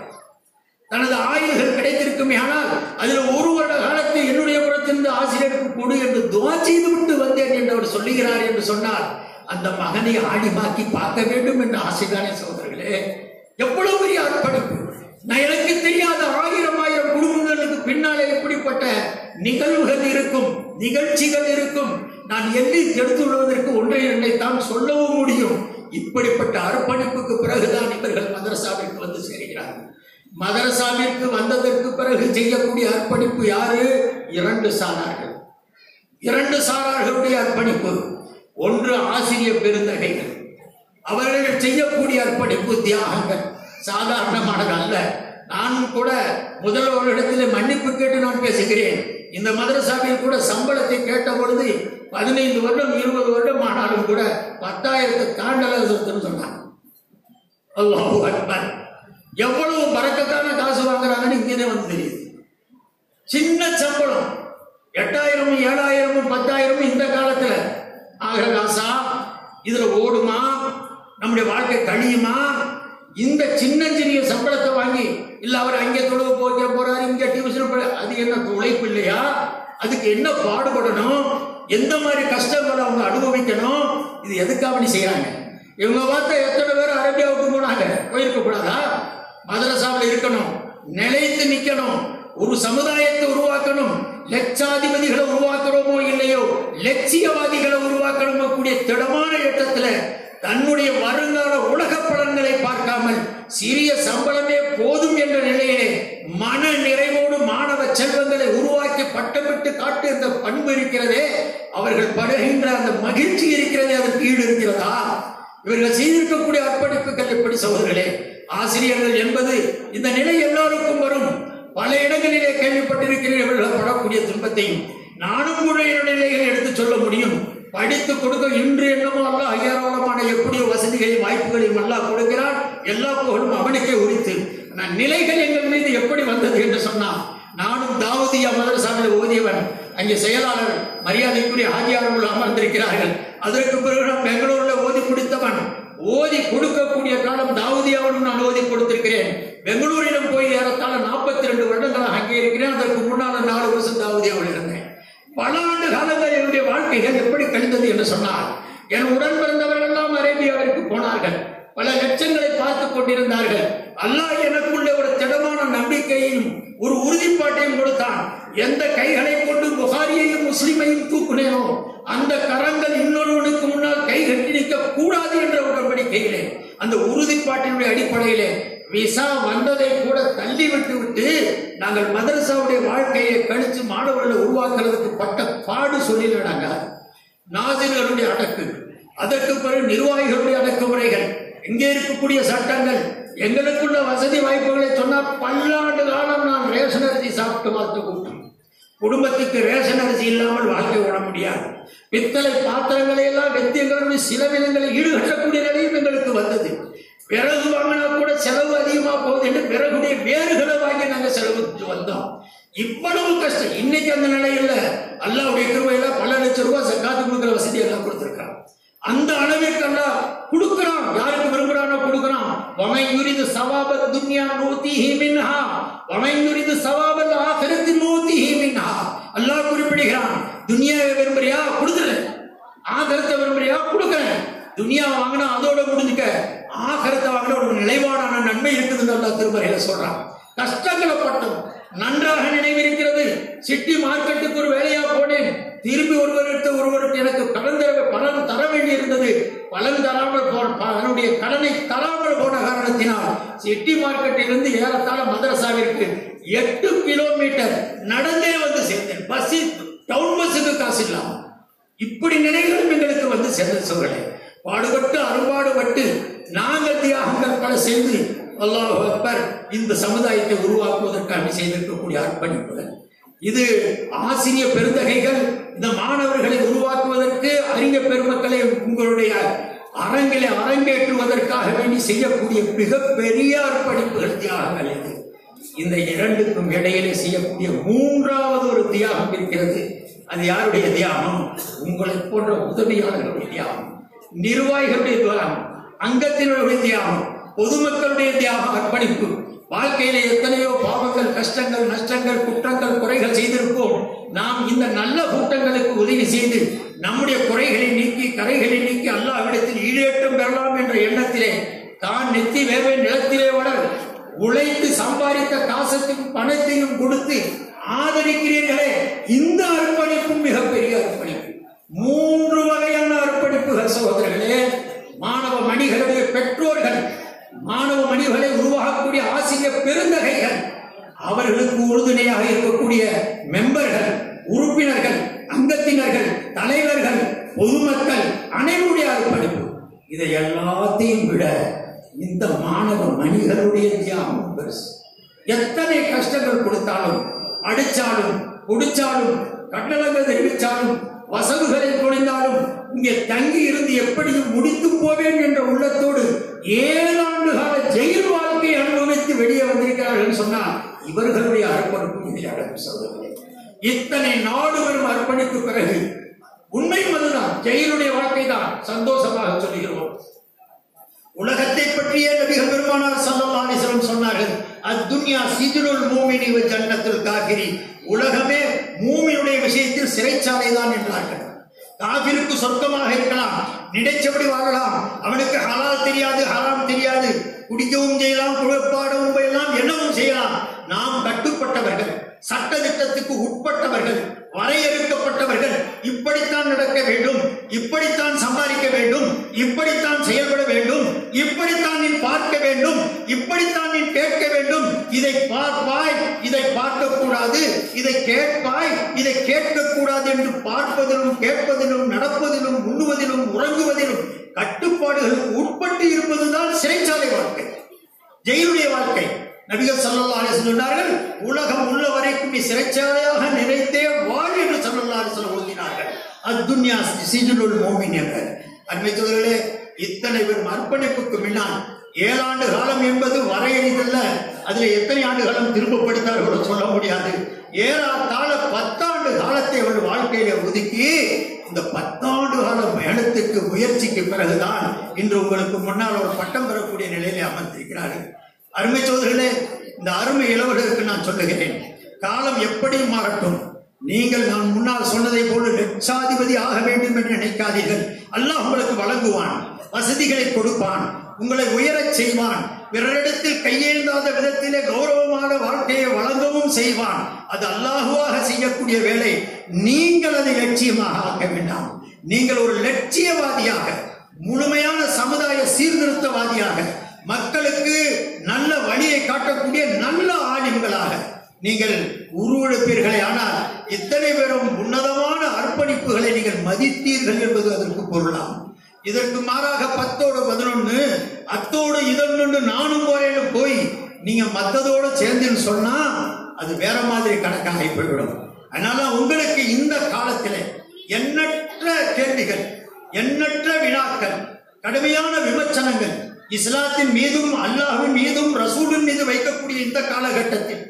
தனது ஆயுள்கள் கிடைத்திருக்குமே ஆனால் அதில் ஒரு வருட காலத்தில் என்னுடைய புறத்திலிருந்து ஆசிரியருக்கு கொடு என்று துவா செய்து விட்டு வந்தேன் என்று அவர் சொல்லுகிறார் என்று சொன்னார் அந்த மகனை ஆடிமாக்கி பார்க்க வேண்டும் என்ற ஆசைதானே சகோதரர்களே எவ்வளவு பெரிய அர்ப்பணிப்பு நான் எனக்கு தெரியாத ஆயிரம் ஆயிரம் குடும்பங்களுக்கு பின்னாலே எப்படிப்பட்ட நிகழ்வுகள் இருக்கும் நிகழ்ச்சிகள் இருக்கும் நான் எண்ணி எடுத்து விடுவதற்கு ஒன்றை இரண்டை தான் சொல்லவும் முடியும் இப்படிப்பட்ட அர்ப்பணிப்புக்கு பிறகுதான் இவர்கள் மதரசாவிற்கு வந்து சேர்கிறார்கள் மதரசாவிற்கு வந்ததற்கு பிறகு செய்யக்கூடிய அர்ப்பணிப்பு யாரு இரண்டு சாரார்கள் இரண்டு சாரார்களுடைய அர்ப்பணிப்பு ஒன்று ஆசிரிய பெருந்தகைகள் அவர்கள் செய்யக்கூடிய அர்ப்பணிப்பு தியாகங்கள் சாதாரணமானது அல்ல நானும் கூட முதல்வரிடத்தில் மன்னிப்பு கேட்டு நான் பேசுகிறேன் இந்த மதரசாவில் கூட சம்பளத்தை கேட்ட பொழுது பதினைந்து வருடம் இருபது வருடம் ஆனாலும் கூட பத்தாயிரத்தை தாண்டல சொன்னாங்க அல்லாஹு அக்பர் எவ்வளவு பறக்கத்தான காசு வாங்குறாங்கன்னு இங்கே வந்து தெரியுது சின்ன சம்பளம் எட்டாயிரமும் ஏழாயிரமும் பத்தாயிரமும் இந்த காலத்துல ஆகிற காசா இதுல ஓடுமா நம்முடைய வாழ்க்கை கழியுமா இந்த சின்ன சிறிய சம்பளத்தை வாங்கி இல்ல அவர் அங்கே தொழுவு போக போறாரு இங்க டியூஷன் போற அது என்ன உழைப்பு இல்லையா அதுக்கு என்ன பாடுபடணும் எந்த மாதிரி கஷ்டங்களை அவங்க அனுபவிக்கணும் இது எதுக்காக நீ செய்யறாங்க இவங்க பார்த்த எத்தனை பேர் அரேபியாவுக்கு போனாங்க போயிருக்க கூடாதா மதரசாவில் இருக்கணும் நிலைத்து நிக்கணும் ஒரு சமுதாயத்தை உருவாக்கணும் லட்சாதிபதிகளை உருவாக்குறோமோ இல்லையோ லட்சியவாதிகளை உருவாக்கணுமோ கூடிய திடமான எட்டத்துல தன்னுடைய வருங்கால உலக பலன்களை பார்க்காமல் சிறிய சம்பளமே போதும் என்ற நிலையிலே மன நிறைவோடு மாணவ செல்வங்களை உருவாக்கி பட்டமிட்டு காட்டுகின்ற பண்பு இருக்கிறதே அவர்கள் படுகின்ற அந்த மகிழ்ச்சி இருக்கிறதே அதற்கு ஈடு இருக்கிறதா இவர்கள் செய்திருக்கக்கூடிய அர்ப்பணிப்புகள் எப்படி சகோதரர்களே ஆசிரியர்கள் என்பது இந்த நிலை எல்லாருக்கும் வரும் பல இடங்களிலே கேள்விப்பட்டிருக்கிறேன் இவர்கள் படக்கூடிய துன்பத்தையும் நானும் கூட என்னுடைய நிலைகளை எடுத்து சொல்ல முடியும் படித்து கொடுக்க இன்று என்னமோ அல்ல ஐயாயிரமான எப்படியோ வசதிகளையும் வாய்ப்புகளையும் அல்லாஹ் கொடுக்கிறான் எல்லா புகழும் அவனுக்கே உரித்து நான் நிலைகள் எங்கள் மீது எப்படி வந்தது என்று சொன்னான் நானும் தாவூதியா மதரசாவில் ஓதியவன் அங்கே செயலாளர் மரியாதைக்குரிய ஆஜியார்கள் அமர்ந்திருக்கிறார்கள் அதற்கு பிறகு நான் பெங்களூர்ல ஓதி கொடுத்தவன் ஓதி கொடுக்கக்கூடிய காலம் தாவூதியாவிலும் நான் ஓதி கொடுத்திருக்கிறேன் பெங்களூரிலும் போய் ஏறத்தாழ நாற்பத்தி ரெண்டு வருடங்களாக அங்கே இருக்கிறேன் அதற்கு முன்னால் நாலு வருஷம் தாவூதியாவில் இருந்தேன் பல ஆண்டு காலங்கள் என்னுடைய வாழ்க்கைகள் எப்படி கழிந்தது என்று சொன்னார் என் உடன் பிறந்தவர்கள் எல்லாம் அரேபியாவிற்கு போனார்கள் பல லட்சங்களை பார்த்து கொண்டிருந்தார்கள் அல்லாஹ் எனக்குள்ள ஒரு திடமான நம்பிக்கையையும் ஒரு உறுதிப்பாட்டையும் கொடுத்தான் எந்த கைகளை கொண்டு புகாரியையும் முஸ்லிமையும் தூக்குனேனோ அந்த கரங்கள் இன்னொருவனுக்கு முன்னால் கை கட்டி நிற்க கூடாது என்ற உடன்படிக்கையிலே அந்த உறுதிப்பாட்டினுடைய அடிப்படையிலே விசா வந்ததை கூட தள்ளி விட்டு விட்டு நாங்கள் மதரசாவுடைய வாழ்க்கையை கழிச்சு மாணவர்களை உருவாக்குறதுக்கு பட்ட பாடு சொல்லிடனாங்க நாசிர்களுடைய அடக்கு அதற்கு பிறகு நிர்வாகிகளுடைய அடக்குமுறைகள் இங்கே இருக்கக்கூடிய சட்டங்கள் எங்களுக்குள்ள வசதி வாய்ப்புகளை சொன்னால் பல்லாண்டு காலம் நான் ரேஷன் அரிசி சாப்பிட்டு பார்த்து கூட்டம் குடும்பத்துக்கு ரேஷன் அரிசி இல்லாமல் வாழ்க்கை ஓட முடியாது பித்தளை பாத்திரங்களை எல்லாம் வெத்தி எங்களுடைய சிலவினங்களை ஈடுகட்டக்கூடிய நிலையும் எங்களுக்கு வந்தது விறகு வாங்கினா கூட செலவு அதிகமா போகுது என்று விறகுடைய வேறுகளை வாங்கி நாங்க செலவு வந்தோம் இவ்வளவு கஷ்டம் இன்னைக்கு அந்த நிலை இல்ல அல்லாவுடைய கிருபையில பல லட்சம் ரூபாய் சக்காத்து கொடுக்கிற வசதி எல்லாம் கொடுத்திருக்கான் அந்த அளவிற்கு எல்லாம் கொடுக்கிறான் யாருக்கு விரும்புறானோ கொடுக்கிறான் வமை யுரிது சவாப துன்யா நூத்திஹி மின்ஹா வமை யுரிது சவாபல் ஆகிரத்தி நூத்திஹி மின்ஹா அல்லாஹ் குறிப்பிடுகிறான் துனியாவை விரும்புறியா கொடுத்துரு ஆகரத்தை விரும்புறியா கொடுக்குறேன் துனியா வாங்கினா அதோட முடிஞ்சுக்க ஆகரத்தை வாங்கினா ஒரு நிலைவாடான நன்மை இருக்குதுன்னு அல்லா திருமறையில சொல்றான் கஷ்டங்களை பட்டோம் நன்றாக நினைவிருக்கிறது சிட்டி மார்க்கெட்டுக்கு ஒரு வேலையா போனேன் திரும்பி ஒருவருக்கு ஒருவருக்கு எனக்கு கடன் தர பலன் தர வேண்டி இருந்தது பலன் தராமல் போ- அதனுடைய கடனை தராமல் போன காரணத்தினால் சிட்டி மார்க்கெட்டிலிருந்து ஏறத்தாழ மதரசாவிற்கு எட்டு கிலோமீட்டர் நடந்தே வந்து சேர்ந்தேன் பஸ் டவுன் பஸ்ஸுக்கு காசு இல்லாமல் இப்படி நினைகளும் எங்களுக்கு வந்து சேர்ந்த சூழலை பாடுபட்டு அரும்பாடுபட்டு நாங்கள் தியாகங்கள் பல செய்து அல்லாஹ் அக்பர் இந்த சமுதாயத்தை உருவாக்குவதற்காக செய்திருக்கக்கூடிய அர்ப்பணிப்புகள் இது ஆசிரிய பெருந்தகைகள் இந்த மாணவர்களை உருவாக்குவதற்கு அறிஞர் பெருமக்களை உங்களுடைய அரங்கிலே அரங்கேற்றுவதற்காக வேண்டி செய்யக்கூடிய மிகப்பெரிய அர்ப்பணிப்புகள் தியாகங்கள் இது இந்த இரண்டுக்கும் இடையிலே செய்யக்கூடிய மூன்றாவது ஒரு தியாகம் இருக்கிறது அது யாருடைய தியாகம் உங்களை போன்ற உதவியாளர்களுடைய தியாகம் நிர்வாகிகளுடைய தியாகம் அங்கத்தினருடைய தியாகம் பொதுமக்களுடைய தியாகம் அர்ப்பணிப்பு வாழ்க்கையில எத்தனையோ பாவங்கள் கஷ்டங்கள் நஷ்டங்கள் குற்றங்கள் குறைகள் செய்திருப்போம் நாம் இந்த நல்ல கூட்டங்களுக்கு உதவி செய்து நம்முடைய குறைகளை நீக்கி கரைகளை நீக்கி அல்லாவிடத்தில் ஈடேற்றம் பெறலாம் என்ற எண்ணத்திலே தான் நெத்தி வேர்வை நிலத்திலே வளர் உழைத்து சம்பாதித்த காசத்தையும் பணத்தையும் கொடுத்து ஆதரிக்கிறீர்களே இந்த அர்ப்பணிப்பும் மிகப்பெரிய அர்ப்பணிப்பு மூன்று வகையான அர்ப்பணிப்புகள் சகோதரர்களே மாணவ மணிகளுடைய பெற்றோர்கள் மாணவ மணிகளை உருவாக்கக்கூடிய ஆசிரியர் பெருந்தகைகள் அவர்களுக்கு உறுதுணையாக இருக்கக்கூடிய மெம்பர்கள் உறுப்பினர்கள் அங்கத்தினர்கள் தலைவர்கள் பொதுமக்கள் அனைவருடைய அர்ப்பணிப்பு இதை எல்லாத்தையும் விட இந்த மாணவ மணிகளுடைய தியாகம் பெருசு எத்தனை கஷ்டங்கள் கொடுத்தாலும் அடிச்சாலும் குடிச்சாலும் கட்டளங்கள் தெரிவித்தாலும் வசவுகளை குறைந்தாலும் இங்கே தங்கி இருந்து எப்படியும் முடித்து போவேன் என்ற உள்ளத்தோடு ஏழாண்டு கால ஜெயில் வாழ்க்கையை அனுபவித்து வெளியே வந்திருக்கிறார்கள் என்று சொன்னால் இவர்களுடைய அர்ப்பணிப்பு இதில் அடங்கும் சகோதரர்களே இத்தனை நாடு வரும் அர்ப்பணிப்பு பிறகு உண்மையும் அதுதான் ஜெயிலுடைய வாழ்க்கை தான் சந்தோஷமாக சொல்லுகிறோம் உலகத்தை பற்றிய நபிகள் பெருமானார் ஸல்லல்லாஹு அலைஹி வஸல்லம் சொன்னார்கள் அத்துன்யா சிஜ்னுல் மூமினி வ ஜன்னத்துல் காஃபிரி உலகமே மூமினுடைய விஷயத்தில் சிறைச்சாலை தான் என்றார்கள் காஃபிருக்கு சொர்க்கமாக இருக்கலாம் நினைச்சபடி வாழலாம் அவனுக்கு ஹலால் தெரியாது ஹராம் தெரியாது குடிக்கவும் செய்யலாம் குழப்பாடவும் எல்லாம் என்னவும் செய்யலாம் நாம் கட்டுப்பட்டவர்கள் சட்ட திட்டத்துக்கு உட்பட்டவர்கள் வரையறுக்கப்பட்டவர்கள் இப்படித்தான் நடக்க வேண்டும் இப்படித்தான் சம்பாதிக்க வேண்டும் இப்படித்தான் செயல்பட வேண்டும் இப்படித்தான் நீ பார்க்க வேண்டும் இப்படித்தான் நீ கேட்க வேண்டும் இதை பார்ப்பாய் இதை பார்க்க கூடாது இதை கேட்பாய் இதை கேட்க கூடாது என்று பார்ப்பதிலும் கேட்பதிலும் நடப்பதிலும் உண்ணுவதிலும் உறங்குவதிலும் கட்டுப்பாடுகளுக்கு உட்பட்டு இருப்பதுதான் சிறைச்சாலை வாழ்க்கை ஜெயிலுடைய வாழ்க்கை நபிகள் ஸல்லல்லாஹு அலைஹி வஸல்லம் சொன்னார்கள் உலகம் உள்ள வரைக்கும் நீ சிறைச்சாலையாக நினைத்தே வாழ் என்று ஸல்லல்லாஹு அத்துன்யா சிஜுலுல் மோமின் என்ற அண்மை சோதர்களே இத்தனை பேரும் அர்ப்பணிப்புக்கு முன்னால் ஏழாண்டு காலம் என்பது வரையறிதல்ல அதுல எத்தனை ஆண்டு காலம் திரும்பப்படுத்தார்களோ சொல்ல முடியாது ஏறாத்தாழ பத்தாண்டு காலத்தை அவர்கள் வாழ்க்கையில ஒதுக்கி இந்த பத்தாண்டு கால பயணத்துக்கு முயற்சிக்கு பிறகுதான் இன்று உங்களுக்கு முன்னால் ஒரு பட்டம் பெறக்கூடிய நிலையிலே அமர்ந்திருக்கிறார்கள் அருமை சோதர்களே இந்த அருமை இளவர்களுக்கு நான் சொல்லுகிறேன் காலம் எப்படியும் மாறட்டும் நீங்கள் நான் முன்னால் சொன்னதை போல லட்சாதிபதி ஆக வேண்டும் என்று நினைக்காதீர்கள் அல்லாஹ் உங்களுக்கு வழங்குவான் வசதிகளை கொடுப்பான் உங்களை உயரச் செய்வான் பிறரிடத்தில் கையேந்தாத விதத்திலே கௌரவமான வாழ்க்கையை வழங்கவும் செய்வான் அது அல்லாஹுவாக செய்யக்கூடிய வேலை நீங்கள் அதை லட்சியமாக ஆக்க வேண்டாம் நீங்கள் ஒரு லட்சியவாதியாக முழுமையான சமுதாய சீர்திருத்தவாதியாக மக்களுக்கு நல்ல வழியை காட்டக்கூடிய நல்ல ஆளுங்களாக நீங்கள் உருவெடுப்பீர்களே ஆனால் இத்தனை பேரும் உன்னதமான அர்ப்பணிப்புகளை நீங்கள் மதித்தீர்கள் என்பது அதற்கு பொருளாகும் இதற்கு மாறாக பத்தோடு பதினொன்னு அத்தோடு இதொன்னு நானும் போறேன்னு போய் நீங்க மத்ததோடு சேர்ந்துன்னு சொன்னா அது வேற மாதிரி கணக்காகி போய்விடும் அதனால உங்களுக்கு இந்த காலத்தில் எண்ணற்ற கேள்விகள் எண்ணற்ற வினாக்கள் கடுமையான விமர்சனங்கள் இஸ்லாத்தின் மீதும் அல்லாஹ்வின் மீதும் ரசூலின் மீது வைக்கக்கூடிய இந்த காலகட்டத்தில்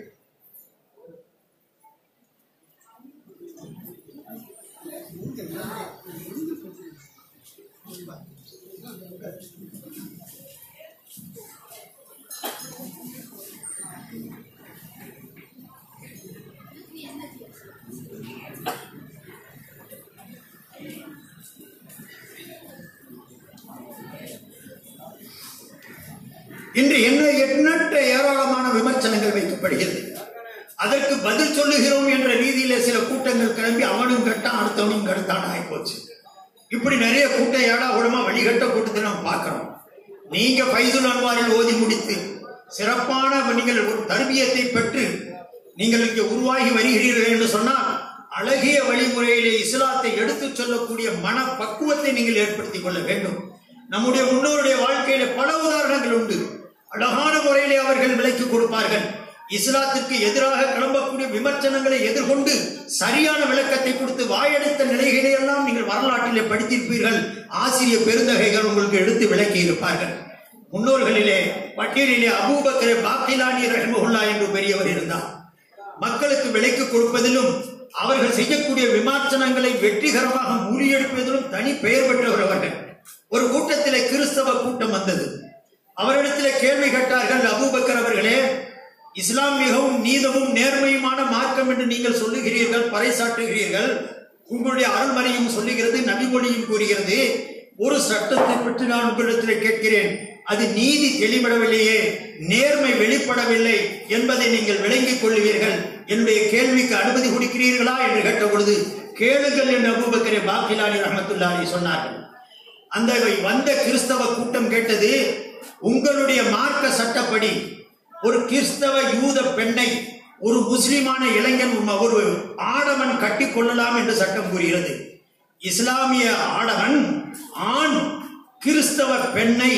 இன்று என்ன எண்ணற்ற ஏராளமான விமர்சனங்கள் வைக்கப்படுகிறது அதற்கு பதில் சொல்லுகிறோம் என்ற ரீதியில சில கூட்டங்கள் கிளம்பி அவனும் கட்டான் அடுத்தவனும் கடுத்தான் ஆயிப்போச்சு இப்படி நிறைய கூட்டம் ஏடா கூடமா வழிகட்ட கூட்டத்தை நம்ம பார்க்கிறோம் நீங்க ஃபைதுல் அன்வாரில் ஓதி முடித்து சிறப்பான நீங்கள் ஒரு தர்பியத்தை பெற்று நீங்கள் இங்கே உருவாகி வருகிறீர்கள் என்று சொன்னால் அழகிய வழிமுறையிலே இஸ்லாத்தை எடுத்துச் சொல்லக்கூடிய மன பக்குவத்தை நீங்கள் ஏற்படுத்திக் கொள்ள வேண்டும் நம்முடைய முன்னோருடைய வாழ்க்கையில பல உதாரணங்கள் உண்டு அழகான முறையிலே அவர்கள் விலைக்கு கொடுப்பார்கள் இஸ்லாத்திற்கு எதிராக கிளம்பக்கூடிய விமர்சனங்களை எதிர்கொண்டு சரியான விளக்கத்தை கொடுத்து வாயெடுத்த நிலைகளை எல்லாம் நீங்கள் வரலாற்றிலே படித்திருப்பீர்கள் ஆசிரிய பெருந்தகைகள் உங்களுக்கு எடுத்து விளக்கி இருப்பார்கள் முன்னோர்களிலே பட்டியலிலே அபூபக்கரே பாக்கிலானி ரஹ்மஹுல்லா என்று பெரியவர் இருந்தார் மக்களுக்கு விலைக்கு கொடுப்பதிலும் அவர்கள் செய்யக்கூடிய விமர்சனங்களை வெற்றிகரமாக முறியெடுப்பதிலும் தனி பெயர் பெற்றவர் அவர்கள் ஒரு கூட்டத்திலே கிறிஸ்தவ கூட்டம் வந்தது அவரிடத்திலே கேள்வி கேட்டார்கள் அபூபக்கர் அவர்களே இஸ்லாம் மிகவும் நீதமும் நேர்மையுமான மார்க்கம் என்று நீங்கள் சொல்லுகிறீர்கள் பறைசாற்றுகிறீர்கள் உங்களுடைய அருள்மறையும் சொல்லுகிறது நபிமொழியும் கூறுகிறது ஒரு சட்டத்தை பற்றி நான் உங்களிடத்தில் கேட்கிறேன் அது நீதி தெளிபடவில்லையே நேர்மை வெளிப்படவில்லை என்பதை நீங்கள் விளங்கிக் கொள்வீர்கள் என்னுடைய கேள்விக்கு அனுமதி கொடுக்கிறீர்களா என்று கேட்ட பொழுது கேளுங்கள் என்று அபூபக்கரே பாக்கிலானி ரஹமத்துல்லாரி சொன்னார்கள் அந்த வந்த கிறிஸ்தவ கூட்டம் கேட்டது உங்களுடைய மார்க்க சட்டப்படி ஒரு கிறிஸ்தவ யூத பெண்ணை ஒரு முஸ்லிமான இளைஞன் உம்ம- ஒரு ஆடவன் கட்டி கொள்ளலாம் என்று சட்டம் கூறுகிறது இஸ்லாமிய ஆடவன் ஆண் கிறிஸ்தவ பெண்ணை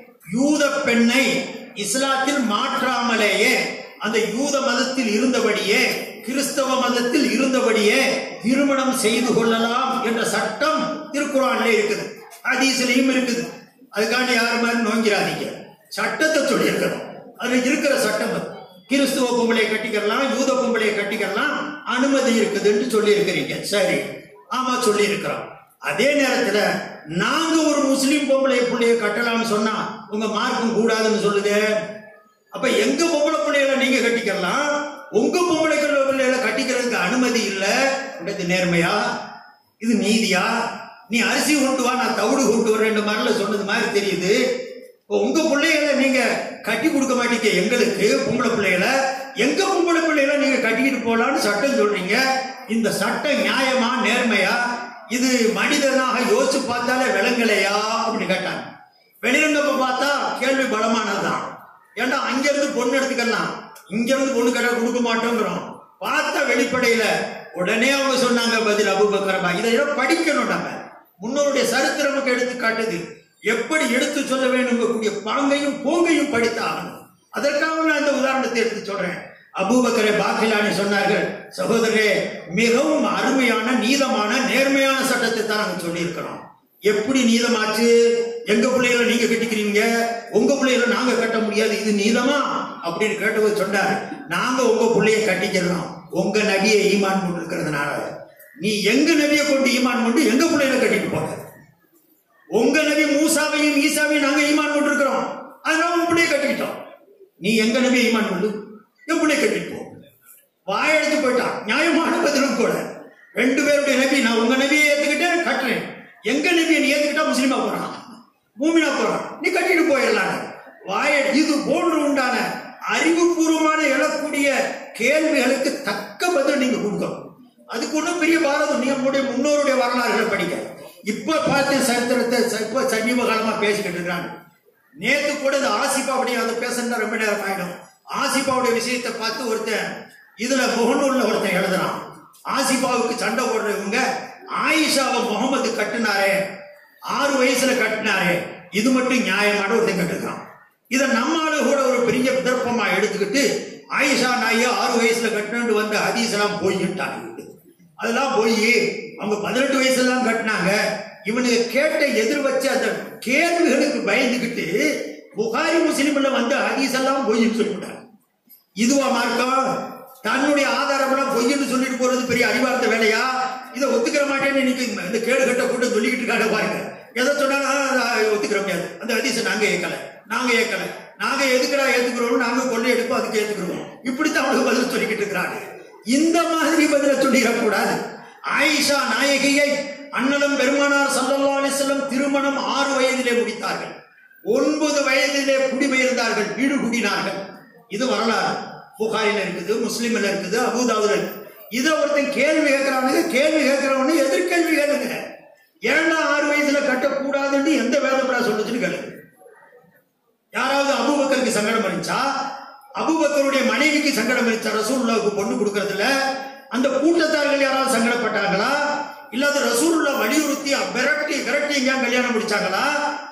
யூத பெண்ணை இஸ்லாத்தில் மாற்றாமலேயே அந்த யூத மதத்தில் இருந்தபடியே கிறிஸ்தவ மதத்தில் இருந்தபடியே திருமணம் செய்து கொள்ளலாம் என்ற சட்டம் திருக்குறான்ல இருக்குது ஹதீஸ்லயும் இருக்குது அதுக்காண்டி யாரு மாதிரி நோங்கிறாதீங்க சட்டத்தை சொல்லியிருக்கிறோம் அதுல இருக்கிற சட்டம் அது கிறிஸ்துவ பொம்பளையை கட்டிக்கலாம் யூத பொம்பளையை கட்டிக்கலாம் அனுமதி இருக்குதுன்னு சொல்லி இருக்கிறீங்க சரி ஆமா சொல்லி இருக்கிறோம் அதே நேரத்துல நாங்க ஒரு முஸ்லீம் பொம்பளை பிள்ளைய கட்டலாம்னு சொன்னா உங்க மார்க்கும் கூடாதுன்னு சொல்லுதே அப்ப எங்க பொம்பளை பிள்ளைகளை நீங்க கட்டிக்கலாம் உங்க பொம்பளை பிள்ளைகளை கட்டிக்கிறதுக்கு அனுமதி இல்ல இது நேர்மையா இது நீதியா நீ அரிசி கொண்டு வா நான் தவிடு கொண்டு வரேன் மாதிரில சொன்னது மாதிரி தெரியுது இப்போ உங்க பிள்ளைகளை நீங்க கட்டி கொடுக்க மாட்டீங்க எங்களுக்கு பொம்பளை பிள்ளைகளை எங்க பொம்பளை பிள்ளைகளை நீங்க கட்டிக்கிட்டு போலான்னு சட்டம் சொல்றீங்க இந்த சட்டம் நியாயமா நேர்மையா இது மனிதனாக யோசிச்சு பார்த்தாலே விளங்கலையா அப்படின்னு கேட்டாங்க வெளிரங்கப்ப பார்த்தா கேள்வி பலமானதுதான் ஏன்டா அங்க இருந்து பொண்ணு எடுத்துக்கலாம் இங்க இருந்து பொண்ணு கேட்டா கொடுக்க மாட்டோங்கிறோம் பார்த்த வெளிப்படையில உடனே அவங்க சொன்னாங்க பதில் அபுபக்கரமா இதையெல்லாம் படிக்கணும் நம்ம முன்னோருடைய சரித்திரமுக்கு எடுத்து காட்டுது எப்படி எடுத்து சொல்ல வேணுங்கக்கூடிய பாங்கையும் போங்கையும் படித்தாகணும் அதற்காக நான் இந்த உதாரணத்தை எடுத்து சொல்றேன் அபூபக்கரை பாக்கிலானி சொன்னார்கள் சகோதரரே மிகவும் அருமையான நீதமான நேர்மையான சட்டத்தை தான் நாங்க சொல்லியிருக்கிறோம் எப்படி நீதமாச்சு எங்க பிள்ளைகளை நீங்க கட்டிக்கிறீங்க உங்க பிள்ளைகளை நாங்க கட்ட முடியாது இது நீதமா அப்படின்னு கேட்டவர் சொன்னார் நாங்க உங்க பிள்ளைய கட்டிக்கிறோம் உங்க நபியை ஈமான் கொண்டு இருக்கிறதுனால நீ எங்க நபியை கொண்டு ஈமான் கொண்டு எங்க பிள்ளைகளை கட்டிட்டு போற உங்க நபி மூசாவையும் ஈசாவையும் நாங்க ஈமான் கொண்டு இருக்கிறோம் அதனால உன் பிள்ளைய கட்டிக்கிட்டோம் நீ எங்க நபியை ஈமான் கொண்டு என் பிள்ளைய கட்டிட்டு போ வாயெடுத்து போயிட்டான் நியாயமான பதிலும் கூட ரெண்டு பேருடைய நபி நான் உங்க நபியை ஏத்துக்கிட்டேன் கட்டுறேன் எங்க நபியை நீ ஏத்துக்கிட்டா முஸ்லீமா போறான் மூமினா போறான் நீ கட்டிட்டு போயிடலாம் வாய இது போன்று உண்டான அறிவுபூர்வமான எழக்கூடிய கேள்விகளுக்கு தக்க பதில் நீங்க கொடுக்கணும் அதுக்கு ஒன்றும் பெரிய பாரதம் நீங்க உங்களுடைய முன்னோருடைய வரலாறுகளை படிக்க இப்ப பார்த்த சரித்திரத்தை ச- இப்ப சமீப காலமா பேசிக்கிட்டு இருக்காங்க நேத்து கூட இந்த ஆசிபா அப்படி அதை பேசுனா ரொம்ப நேரம் ஆயிடும் ஆசிபாவுடைய விஷயத்தை பார்த்து ஒருத்தன் இதுல முகநூல்ல ஒருத்தன் எழுதுறான் ஆசிபாவுக்கு சண்டை போடுறவங்க ஆயிஷாவை முகமது கட்டினாரே ஆறு வயசுல கட்டினாரே இது மட்டும் நியாயமான ஒருத்தன் கட்டுக்கிறான் இதை நம்மால கூட ஒரு பெரிய விதர்ப்பமா எடுத்துக்கிட்டு ஆயிஷா நாயை ஆறு வயசுல கட்டினு வந்த ஹதீஸ் எல்லாம் போயிட்டாங்க அதெல்லாம் போய் அவங்க பதினெட்டு வயசுலாம் கட்டினாங்க இவனுக்கு கேட்ட எதிர் வச்ச அந்த கேள்விகளுக்கு பயந்துகிட்டு புகாரி முஸ்லிம்ல வந்த ஹதீஸ் எல்லாம் பொய்ன்னு சொல்லிவிட்டாங்க இதுவா மார்க்கம் தன்னுடைய ஆதாரம் எல்லாம் பொய்ன்னு சொல்லிட்டு போறது பெரிய அறிவார்த்த வேலையா இதை ஒத்துக்கிற மாட்டேன்னு இன்னைக்கு இந்த கேடு கட்ட கூட்டம் சொல்லிக்கிட்டு இருக்காங்க பாருங்க எதை சொன்னாலும் "ஆ, அதை ஒத்துக்கிற முடியாது அந்த ஹதீஸை நாங்க ஏற்கல நாங்க ஏற்கல நாங்க எதுக்குடா ஏத்துக்கிறோம் நாங்க கொள்ளை எடுப்போம் அதுக்கு ஏத்துக்கிறோம் இப்படித்தான் அவனுக்கு பதில் சொல்லிக்கிட்டு இருக்கிறாங்க இந்த மாதிரி பதில சொல்லிடக்கூடாது ஆயிஷா நாயகியை அண்ணலும் பெருமானார் சல்லல்லாஹு அலைஹி வஸல்லம் திருமணம் ஆறு வயதிலே முடித்தார்கள் ஒன்பது வயதிலே குடிபெயர்ந்தார்கள் வீடு குடினார்கள் இது வரலாறு புகாரில இருக்குது முஸ்லிம்ல இருக்குது அபூதாவுல இருக்கு இதை ஒருத்தன் கேள்வி கேட்கிறானுங்க கேள்வி கேட்கிறவனு எதிர்கேள்வி கேளுங்க ஏன்டா ஆறு வயசுல கட்டக்கூடாதுன்னு எந்த வேதப்படா சொல்லுச்சுன்னு கேளுங்க யாராவது அபூபக்கருக்கு சங்கடம் இருந்துச்சா அபூபக்கருடைய மனைவிக்கு சங்கடம் இருந்துச்சா ரசூலுல்லாவுக்கு பொண்ணு கொடுக்கறதுல அந்த கூட்டத்தார்கள் யாராவது சங்கடப்பட்டாங்களா இல்லாத ரசூலுல்லா வலியுறுத்தி விரட்டி விரட்டி எங்கேயா கல்யாணம் முடிச்சாங்களா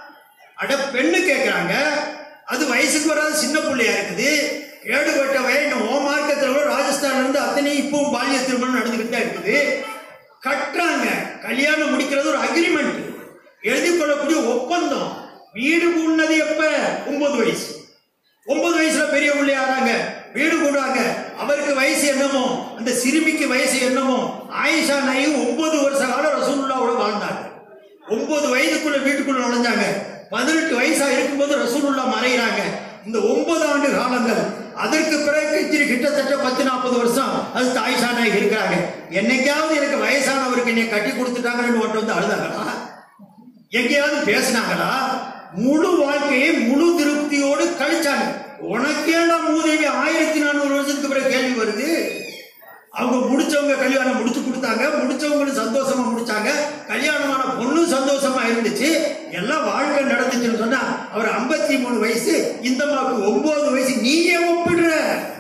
அட பெண்ணு கேட்கறாங்க அது வயசுக்கு வராத சின்ன பிள்ளையா இருக்குது ஏடுபட்ட வயன் ஓ மார்க்கத்தில் கூட ராஜஸ்தான்ல இருந்து அத்தனை இப்பவும் பாலிய திருமணம் நடந்துகிட்டு தான் இருக்குது கட்டுறாங்க கல்யாணம் முடிக்கிறது ஒரு அக்ரிமெண்ட் எழுதி கொள்ளக்கூடிய ஒப்பந்தம் வீடு கூடினது எப்ப ஒன்பது வயசு ஒன்பது வயசுல பெரிய பிள்ளை ஆறாங்க வீடு கூடுறாங்க அவருக்கு வயசு என்னமோ அந்த சிறுமிக்கு வயசு என்னமோ ஆயிஷா நாயும் ஒன்பது வருஷ காலம் ரசூலுல்லாவோட வாழ்ந்தாங்க ஒன்பது வயதுக்குள்ள வீட்டுக்குள்ள நுழைஞ்சாங்க பதினெட்டு வயசா இருக்கும்போது ரசூலுல்லா மறைகிறாங்க இந்த ஒன்பது ஆண்டு காலங்கள் அதற்கு பிறகு இத்திரி கிட்டத்தட்ட பத்து நாற்பது வருஷம் அது ஆயிஷா நாயகி இருக்கிறாங்க என்னைக்காவது எனக்கு வயசானவருக்கு என்னை கட்டி கொடுத்துட்டாங்கன்னு ஒன்று வந்து அழுதாங்களா எங்கேயாவது பேசினாங்களா முழு வாழ்க்கையை முழு திருப்தியோடு கழிச்சாங்க உனக்கேடா மூதேவி ஆயிரத்தி நானூறு வருஷத்துக்கு பிறகு கேள்வி வருது அவங்க முடிச்சவங்க கல்யாணம் முடிச்சு கொடுத்தாங்க முடிச்சவங்களும் சந்தோஷமா முடிச்சாங்க கல்யாணமான பொண்ணும் சந்தோஷமா இருந்துச்சு எல்லாம் வாழ்க்கை நடந்துச்சுன்னு சொன்னா அவர் 53 மூணு வயசு இந்த மாவுக்கு ஒன்பது வயசு நீ ஏன் ஒப்பிடுற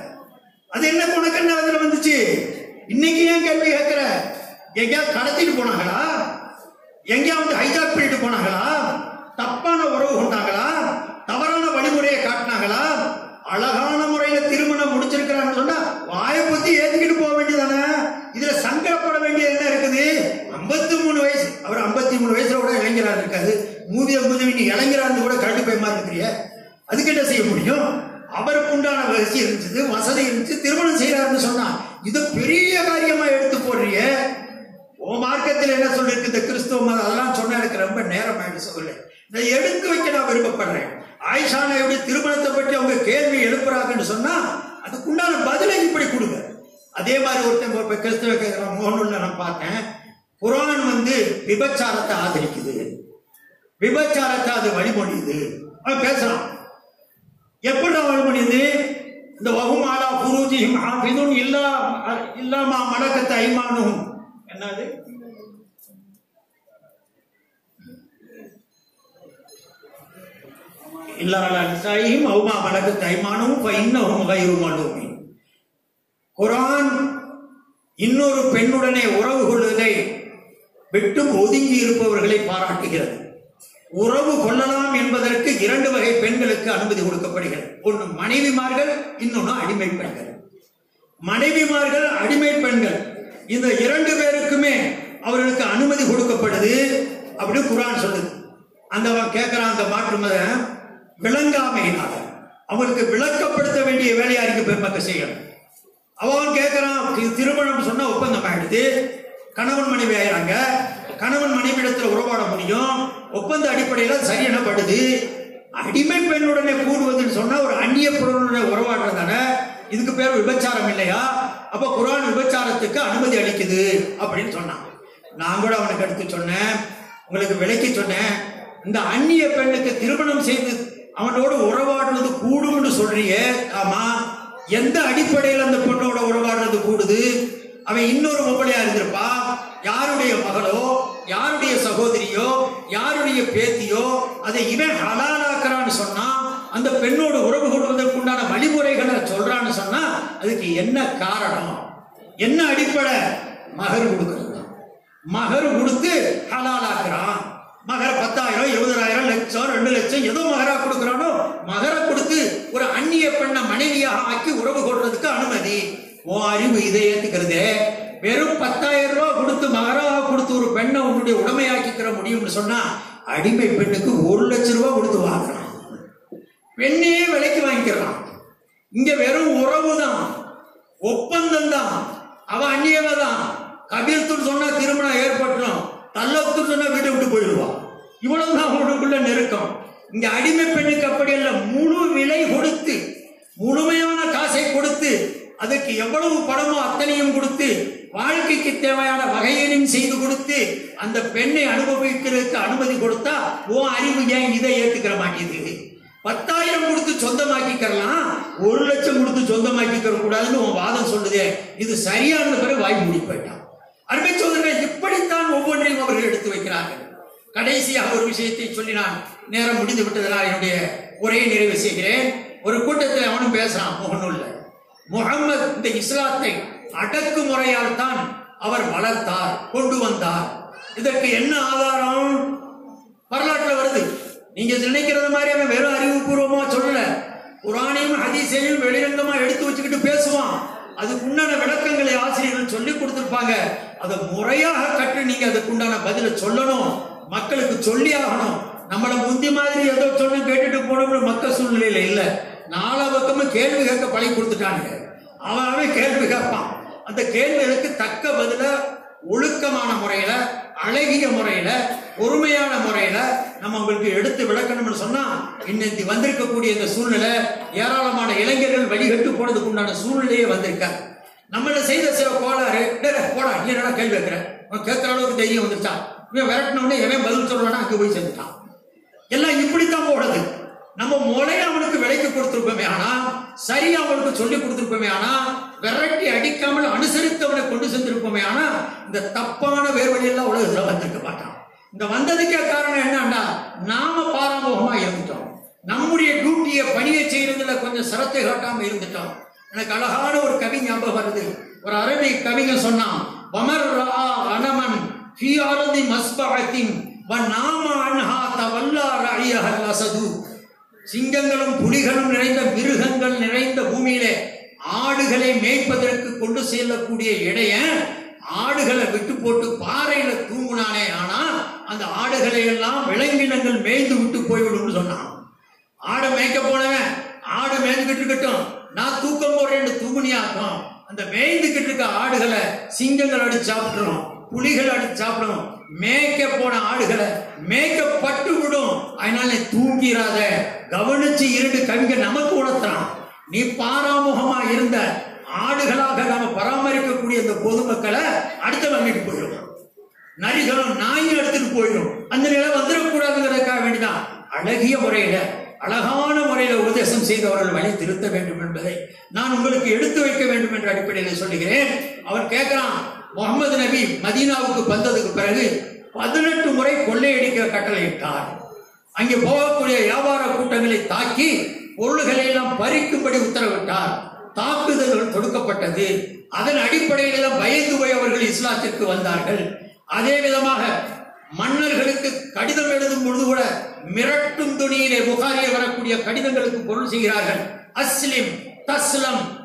அது என்ன உனக்கு என்ன அதுல வந்துச்சு இன்னைக்கு ஏன் கேள்வி கேட்கிற எங்கேயாவது கடத்திட்டு போனாங்களா எங்கேயாவது ஹைஜாக் பண்ணிட்டு போனாங்களா தப்பான உறவு கொண்டாங்களா தவறான வழிமுறையை காட்டினாங்களா அழகான முறையில திருமணம் முடிச்சிருக்கிறான்னு சொன்னா வாயை பத்தி ஏத்துக்கிட்டு போக வேண்டியதானே இதுல சங்கடப்பட வேண்டியது என்ன இருக்குது 53 மூணு வயசு அவர் 53 மூணு வயசுல கூட இளைஞரா இருக்காது மூவிய மூதவி நீ இளைஞரா இருந்து கூட கழட்டு போய் மாதிரி இருக்கிறிய அதுக்கு என்ன செய்ய முடியும் அவருக்கு உண்டான வசதி இருந்துச்சு வசதி இருந்துச்சு திருமணம் செய்யறாருன்னு சொன்னா இது பெரிய காரியமா எடுத்து போடுறிய ஓ மார்க்கத்தில் என்ன சொல்லிருக்கு இந்த கிறிஸ்துவ மதம் அதெல்லாம் சொன்னா எனக்கு ரொம்ப நேரம் ஆயிடுச்சு சொல்லு இதை எடுத்து வைக்க நான் விருப்பப்படுறேன் ஆயிஷான எப்படி திருமணத்தை பற்றி அவங்க கேள்வி எழுப்புறாங்கன்னு சொன்னா அதுக்குண்டான பதிலை இப்படி கொடுங்க அதே மாதிரி ஒருத்தன் இப்ப கிறிஸ்துவ கேட்கிற முகநூல்ல நான் பார்த்தேன் குரான் வந்து விபச்சாரத்தை ஆதரிக்குது விபச்சாரத்தை அது வழிமொழியுது அவன் பேசுறான் எப்படி வழிமொழியுது இந்த வகுமாலா குருஜிஹிம் ஹாஃபிதுன் இல்லா இல்லாமா மலக்கத்த ஐமானும் என்னது இல்லாத நிசாயியும் அவுமா மலக்கத்த ஐமானும் இன்னும் கயிறு மாட்டோமே குரான் இன்னொரு பெண்ணுடனே உறவு கொள்வதை விட்டு ஒதுங்கி இருப்பவர்களை பாராட்டுகிறது உறவு கொள்ளலாம் என்பதற்கு இரண்டு வகை பெண்களுக்கு அனுமதி கொடுக்கப்படுகிறது ஒன்று மனைவிமார்கள் இன்னொன்று அடிமை பெண்கள் மனைவிமார்கள் அடிமை பெண்கள் இந்த இரண்டு பேருக்குமே அவர்களுக்கு அனுமதி கொடுக்கப்படுது அப்படின்னு குரான் சொல்லுது அந்த அவன் கேட்கிறான் அந்த மாற்று மத விளங்காமையினால அவங்களுக்கு விளக்கப்படுத்த வேண்டிய வேலையா இருக்கு பெருமக்கள் செய்யணும் அவன் கேட்கறான் தி- திருமணம் சொன்னா ஒப்பந்தம் ஆயிடுது கணவன் மனைவி ஆயிறாங்க கணவன் மனைவிடத்துல உறவாட முடியும் ஒப்பந்த அடிப்படையில சரி எனப்படுது அடிமை பெண்ணுடனே கூடுவதுன்னு சொன்னா ஒரு அந்நிய பெண்ணுடனே உறவாடுறதானே இதுக்கு பேர் விபச்சாரம் இல்லையா அப்ப குரான் விபச்சாரத்துக்கு அனுமதி அளிக்குது அப்படின்னு சொன்னான் நான் கூட அவனுக்கு எடுத்து சொன்னேன் உங்களுக்கு விளக்கி சொன்னேன் இந்த அந்நிய பெண்ணுக்கு திருமணம் செய்து அவனோடு உறவாடுறது கூடும்னு சொல்றியே ஆமா எந்த அடிப்படையில் அந்த பொண்ணோட உறவாடுறது கூடுது அவன் இன்னொரு பொம்பளையா இருந்திருப்பா யாருடைய மகளோ யாருடைய சகோதரியோ யாருடைய பேத்தியோ அதை இவன் ஹலாலாக்குறான்னு சொன்னா அந்த பெண்ணோடு உறவு கொள்வதற்குண்டான வழிமுறைகளை சொல்றான்னு சொன்னா அதுக்கு என்ன காரணம் என்ன அடிப்படை மகர் கொடுக்கறது தான். மகர் கொடுத்து ஹலாலாக்குறான் மகர பத்தாயிரம் எழுபதாயிரம் லட்சம் ரெண்டு லட்சம் ஏதோ மகரா கொடுக்குறானோ மகர கொடுத்து ஒரு அந்நிய பெண்ணை மனைவியாக ஆக்கி உறவு கொள்றதுக்கு அனுமதி உன் அறிவு இதை ஏத்துக்கிறதே வெறும் பத்தாயிரம் ரூபாய் கொடுத்து மகராக கொடுத்து ஒரு பெண்ணை உன்னுடைய உடமையாக்கிக்கிற முடியும்னு சொன்னா அடிமை பெண்ணுக்கு ஒரு லட்சம் ரூபாய் கொடுத்து வாங்குறான் பெண்ணே விலைக்கு வாங்கிக்கிறான் இங்க வெறும் உறவு தான் ஒப்பந்தம் தான் அவ அந்நியவ தான் கபீர்த்துன்னு சொன்னா திருமணம் ஏற்பட்டுரும் தல்லத்துன்னு சொன்னா வீட்டை விட்டு போயிடுவான் இவ்வளவுதான் அவனுக்குள்ள நெருக்கம் இங்க அடிமை பெண்ணுக்கு அப்படி அல்ல முழு விலை கொடுத்து முழுமையான காசை கொடுத்து அதுக்கு எவ்வளவு பணமோ அத்தனையும் கொடுத்து வாழ்க்கைக்கு தேவையான வகையிலும் செய்து கொடுத்து அந்த பெண்ணை அனுபவிக்கிறதுக்கு அனுமதி கொடுத்தா உன் அறிவு ஏன் இதை ஏத்துக்கிற மாட்டேங்குது பத்தாயிரம் கொடுத்து சொந்தமாக்கிக்கிறலாம் ஒரு லட்சம் கொடுத்து சொந்தமாக்கிக்கிற கூடாதுன்னு உன் வாதம் சொல்லுதே இது சரியான பிறகு வாய் மூடி போயிட்டான் அருமை சோதரர்கள் இப்படித்தான் ஒவ்வொன்றையும் அவர்கள் எடுத்து வைக்கிறார்கள் கடைசியாக ஒரு விஷயத்தை சொல்லி நான் நேரம் முடிந்து விட்டதனால் என்னுடைய உரையை நிறைவு செய்கிறேன் ஒரு கூட்டத்தில் அவனும் பேசுறான் முகநூல்ல முகம்மது இந்த இஸ்லாத்தை அடக்குமுறையால் தான் அவர் வளர்த்தார் கொண்டு வந்தார் இதற்கு என்ன ஆதாரம் வரலாற்றுல வருது நீங்க நினைக்கிறது மாதிரி அவன் வெறும் அறிவுபூர்வமா சொல்லல குரானையும் ஹதீஸையும் வெளிரங்கமா எடுத்து வச்சுக்கிட்டு பேசுவான் அதுக்கு உண்டான விளக்கங்களை ஆசிரியர்கள் சொல்லி கொடுத்திருப்பாங்க அதை முறையாக கற்று நீங்க அதுக்கு உண்டான பதிலை சொல்லணும் மக்களுக்கு சொல்லி ஆகணும் நம்மள முந்தி மாதிரி ஏதோ சொல்லி கேட்டுட்டு போனோம்னு மக்கள் சூழ்நிலையில இல்ல நாலா பக்கமும் கேள்வி கேட்க பழகி கொடுத்துட்டானுங்க அவன் அவன் கேள்வி கேட்பான் அந்த கேள்விகளுக்கு தக்க பதில ஒழுக்கமான முறையில அழகிய முறையில பொறுமையான முறையில நம்ம உங்களுக்கு எடுத்து விளக்கணும்னு சொன்னா இன்னைக்கு வந்திருக்கக்கூடிய இந்த சூழ்நிலை ஏராளமான இளைஞர்கள் வழிகட்டு போனதுக்கு உண்டான சூழ்நிலையே வந்திருக்க நம்மள செய்த சில கோளாறு டேய் டேய், போடா நீ என்னடா கேள்வி வைக்கிற உனக்கு கேட்கிற அளவுக்கு தைரியம் வந்துருச்சான் இவன் விரட்டின உடனே எவன் பதில் சொல்றானா அங்க போய் சேர்ந்துட்டான் எல்லாம் இப்படித்தான் போடுது நம்ம முளைய அவனுக்கு விலைக்கு கொடுத்திருப்போமே ஆனா சரியா அவனுக்கு சொல்லி கொடுத்திருப்போமே ஆனா விரட்டி அடிக்காமல் அனுசரித்து அவனை கொண்டு சென்றிருப்போமே ஆனா இந்த தப்பான வேர்வழி எல்லாம் உலகத்துல வந்திருக்க மாட்டான் இந்த வந்ததுக்கே காரணம் என்னன்னா நாம பாராமுகமா இருந்துட்டோம் நம்முடைய டியூட்டியை பணியை செய்யறதுல கொஞ்சம் சிரத்தை காட்டாம இருந்துட்டோம் எனக்கு அழகான ஒரு கவி ஞாபகம் வருது ஒரு அரபி கவிஞன் சொன்னான் வமர் ரா அனமன் ஃபி அர்தி மஸ்பஅத்தின் வ நாம அன்ஹா தவல்லா ரஅயஹல் அஸது சிங்கங்களும் புலிகளும் நிறைந்த மிருகங்கள் நிறைந்த பூமியிலே ஆடுகளை மேய்ப்பதற்கு கொண்டு செல்லக்கூடிய இடைய ஆடுகளை விட்டு போட்டு பாறையில தூங்குனானே ஆனா அந்த ஆடுகளை எல்லாம் விலங்கினங்கள் மேய்ந்து விட்டு போய்விடும்னு சொன்னான் ஆடை மேய்க்க போனவன் ஆடு மேய்ந்துகிட்டு இருக்கட்டும் நான் தூக்கம் போடுறேன்னு தூங்குனியாக்கும் அந்த மேய்ந்துகிட்டு இருக்க ஆடுகளை சிங்கங்கள் அடிச்சு சாப்பிட்டுரும் புலிகள் அடிச்சு சாப்பிடும் மேய்க்க போன ஆடுகளை மேய்க்கப்பட்டு விடும் அதனால நீ தூங்கிராத கவனிச்சு இரண்டு கவிங்க நமக்கு உணர்த்துறான் நீ பாராமுகமா இருந்த ஆடுகளாக நாம பராமரிக்கக்கூடிய இந்த பொதுமக்களை அடுத்த வாங்கிட்டு போயிடும் நரிகளும் நாயும் எடுத்துட்டு போயிடும் அந்த நிலை வந்துடக்கூடாதுங்கிறதுக்காக வேண்டிதான் அழகிய முறையில அழகான முறையில உபதேசம் செய்தவர்கள் வழி திருத்த வேண்டும் என்பதை நான் உங்களுக்கு எடுத்து வைக்க வேண்டும் என்ற அடிப்படையில் சொல்லுகிறேன் அவர் கேட்கிறான் முகமது நபி மதீனாவுக்கு வந்ததுக்கு பிறகு பதினெட்டு முறை கொள்ளையடிக்க கட்டளையிட்டார் அங்கே போகக்கூடிய வியாபார கூட்டங்களை தாக்கி பொருள்களை எல்லாம் பறிக்கும்படி உத்தரவிட்டார் தாக்குதல்கள் தொடுக்கப்பட்டது அதன் அடிப்படையில் தான் பயந்து போய் அவர்கள் இஸ்லாத்திற்கு வந்தார்கள் அதே விதமாக மன்னர்களுக்கு கடிதம் எழுதும் பொழுது கூட மிரட்டும் துணியிலே புகாரிலே வரக்கூடிய கடிதங்களுக்கு பொருள் செய்கிறார்கள் அஸ்லிம் தஸ்லம்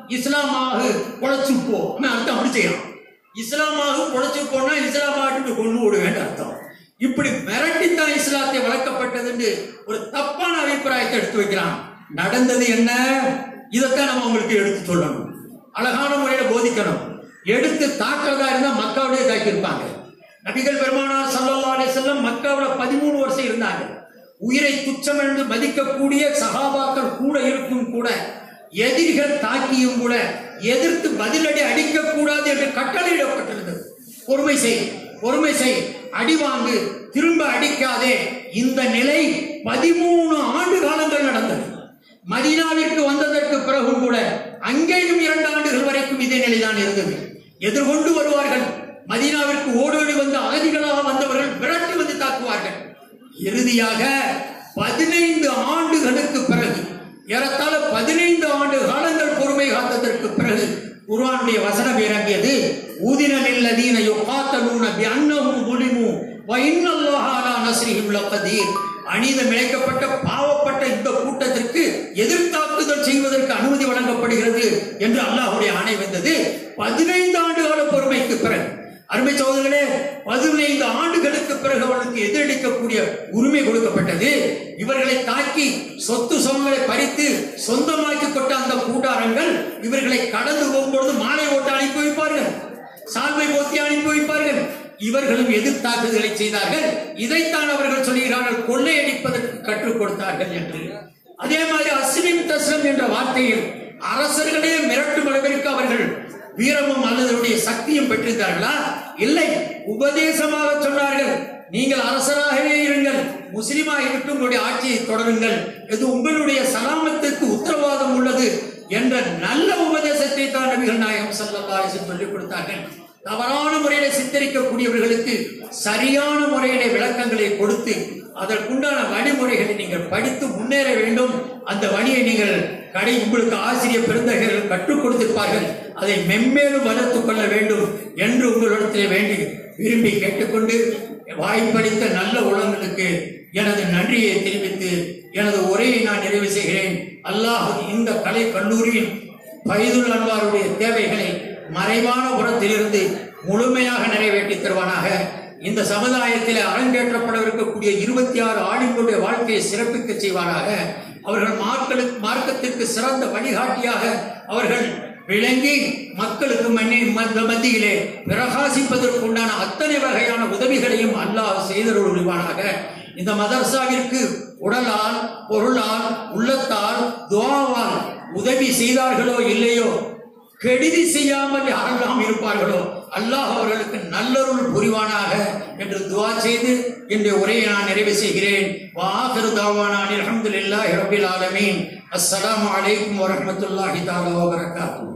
இஸ்லாமாக பொழைச்சு போ அவன் அர்த்தம் அப்படி செய்யறான் இஸ்லாமாக பொழைச்சு போனா இஸ்லாமாட்டு கொண்டு விட வேண்டிய அர்த்தம் இப்படி மிரட்டித்தான் இஸ்லாத்தை வளர்க்கப்பட்டதுன்னு ஒரு தப்பான அபிப்பிராயத்தை எடுத்து வைக்கிறான் நடந்தது என்ன இதைத்தான் நம்ம உங்களுக்கு எடுத்து சொல்லணும் அழகான முறையில போதிக்கணும் எடுத்து தாக்குறதா இருந்தா மக்காவுடைய தாக்கியிருப்பாங்க நபிகள் பெருமானார் ஸல்லல்லாஹு அலைஹி வஸல்லம் மக்காவுல பதிமூணு வருஷம் இருந்தாங்க உயிரை துச்சம் என்று மதிக்கக்கூடிய சகாபாக்கள் கூட இருக்கும் கூட எதிரிகள் தாக்கியும் கூட எதிர்த்து பதிலடி அடிக்கக்கூடாது என்று கட்டளையிடப்பட்டிருந்தது பொறுமை செய் பொறுமை செய் அடி வாங்கு திரும்ப அடிக்காதே இந்த நிலை பதிமூணு ஆண்டு காலங்கள் நடந்தது மதீனாவிற்கு வந்ததற்கு பிறகும் கூட அங்கேயும் இரண்டு ஆண்டுகள் வரைக்கும் இதே நிலைதான் இருந்தது எதிர்கொண்டு வருவார்கள் மதீனாவிற்கு ஓடோடி வந்த அகதிகளாக வந்தவர்கள் விரட்டி வந்து தாக்குவார்கள் இறுதியாக பதினைந்து ஆண்டுகளுக்கு பிறகு ஏறத்தாழ பதினைந்து ஆண்டு காலங்கள் பொறுமை காத்ததற்கு பிறகு குர்ஆனுடைய வசனம் இறங்கியது ஊதினலில் அதீன யுகாத்தலூன பிஅன்னஹும் ظلموا وإن الله على نصرهم لقدير அநீதம் இழைக்கப்பட்ட பாவப்பட்ட இந்த கூட்டத்திற்கு எதிர்த்தாக்குதல் செய்வதற்கு அனுமதி வழங்கப்படுகிறது என்று அல்லாஹ்வுடைய ஆணை வந்தது பதினைந்து ஆண்டு கால பொறுமைக்கு பிறகு அருமை சகோதரர்களே பதினைந்து ஆண்டுகளுக்கு பிறகு அவர்களுக்கு எதிரளிக்கக்கூடிய உரிமை கொடுக்கப்பட்டது இவர்களை தாக்கி சொத்து சுகங்களை பறித்து சொந்தமாக்கி கொண்ட அந்த கூட்டாரங்கள் இவர்களை கடந்து போகும்பொழுது மாலை ஓட்டு அனுப்பி வைப்பார்கள் சால்வை போத்தி அனுப்பி வைப்பார்கள் இவர்களும் எதிர்த்தாக்குதலை செய்தார்கள் இதைத்தான் அவர்கள் சொல்கிறார்கள் கொள்ளையடிப்பதற்கு கற்றுக் கொடுத்தார்கள் என்று அதே மாதிரி அஸ்லிம் தஸ்லம் என்ற வார்த்தையில் அரசர்களே மிரட்டும் அளவிற்கு அவர்கள் வீரமும் அல்லது சக்தியும் பெற்றிருந்தார்களா இல்லை உபதேசமாக சொன்னார்கள் நீங்கள் அரசராகவே இருங்கள் முஸ்லிமாக இருக்கட்டும் உங்களுடைய ஆட்சியை தொடருங்கள் இது உங்களுடைய சலாமத்துக்கு உத்தரவாதம் உள்ளது என்ற நல்ல உபதேசத்தை தான் நபிகள் நாயகம் ஸல்லல்லாஹு அலைஹி வஸல்லம் சொல்லிக் கொடுத்தார்கள் தவறான முறையில சித்தரிக்கக்கூடியவர்களுக்கு சரியான முறையில விளக்கங்களை கொடுத்து அதற்குண்டான வழிமுறைகளை நீங்கள் படித்து முன்னேற வேண்டும் அந்த வழியை நீங்கள் கடை உங்களுக்கு ஆசிரியர் பெருந்தகைகள் கற்றுக் கொடுத்திருப்பார்கள் அதை மென்மேலும் வளர்த்துக் கொள்ள வேண்டும் என்று உங்களிடத்திலே வேண்டி விரும்பி கேட்டுக்கொண்டு வாய்ப்பளித்த நல்ல உலகங்களுக்கு எனது நன்றியை தெரிவித்து எனது உரையை நான் நிறைவு செய்கிறேன் அல்லாஹ் இந்த கலை கல்லூரியின் பைதுல் அன்வாருடைய தேவைகளை மறைவான புறத்திலிருந்து முழுமையாக நிறைவேற்றி தருவானாக இந்த சமுதாயத்தில் அரங்கேற்றப்பட இருக்கக்கூடிய இருபத்தி ஆறு ஆளுங்களுடைய வாழ்க்கையை சிறப்பிக்க செய்வானாக அவர்கள் மார்களுக்கு மார்க்கத்திற்கு சிறந்த வழிகாட்டியாக அவர்கள் விளங்கி மக்களுக்கு மன்னி மத்த மத்தியிலே பிரகாசிப்பதற்குண்டான அத்தனை வகையான உதவிகளையும் அல்லாஹ் செய்தருள்வானாக இந்த மதர்சாவிற்கு உடலால் பொருளால் உள்ளத்தால் துவாவால் உதவி செய்தார்களோ இல்லையோ கெடுதி செய்யாமல் யாரெல்லாம் இருப்பார்களோ அல்லாஹ் அவர்களுக்கு நல்லருள் புரிவானாக என்று துவா செய்து இந்த உரையை நான் நிறைவு செய்கிறேன் வாஹிரு தாவானான் அல்ஹம்துலில்லாஹி ரப்பில் ஆலமீன் அஸ்ஸலாமு அலைக்கும் வரஹ்மத்துல்லாஹி தஆலா வ பரக்காத்துஹு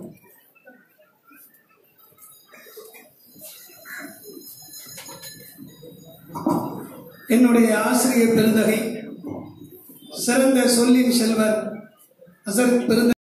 என்னுடைய ஆசிரியர் பெருந்தகை சிறந்த சொல்லின் செல்வர் அசர் பெருந்த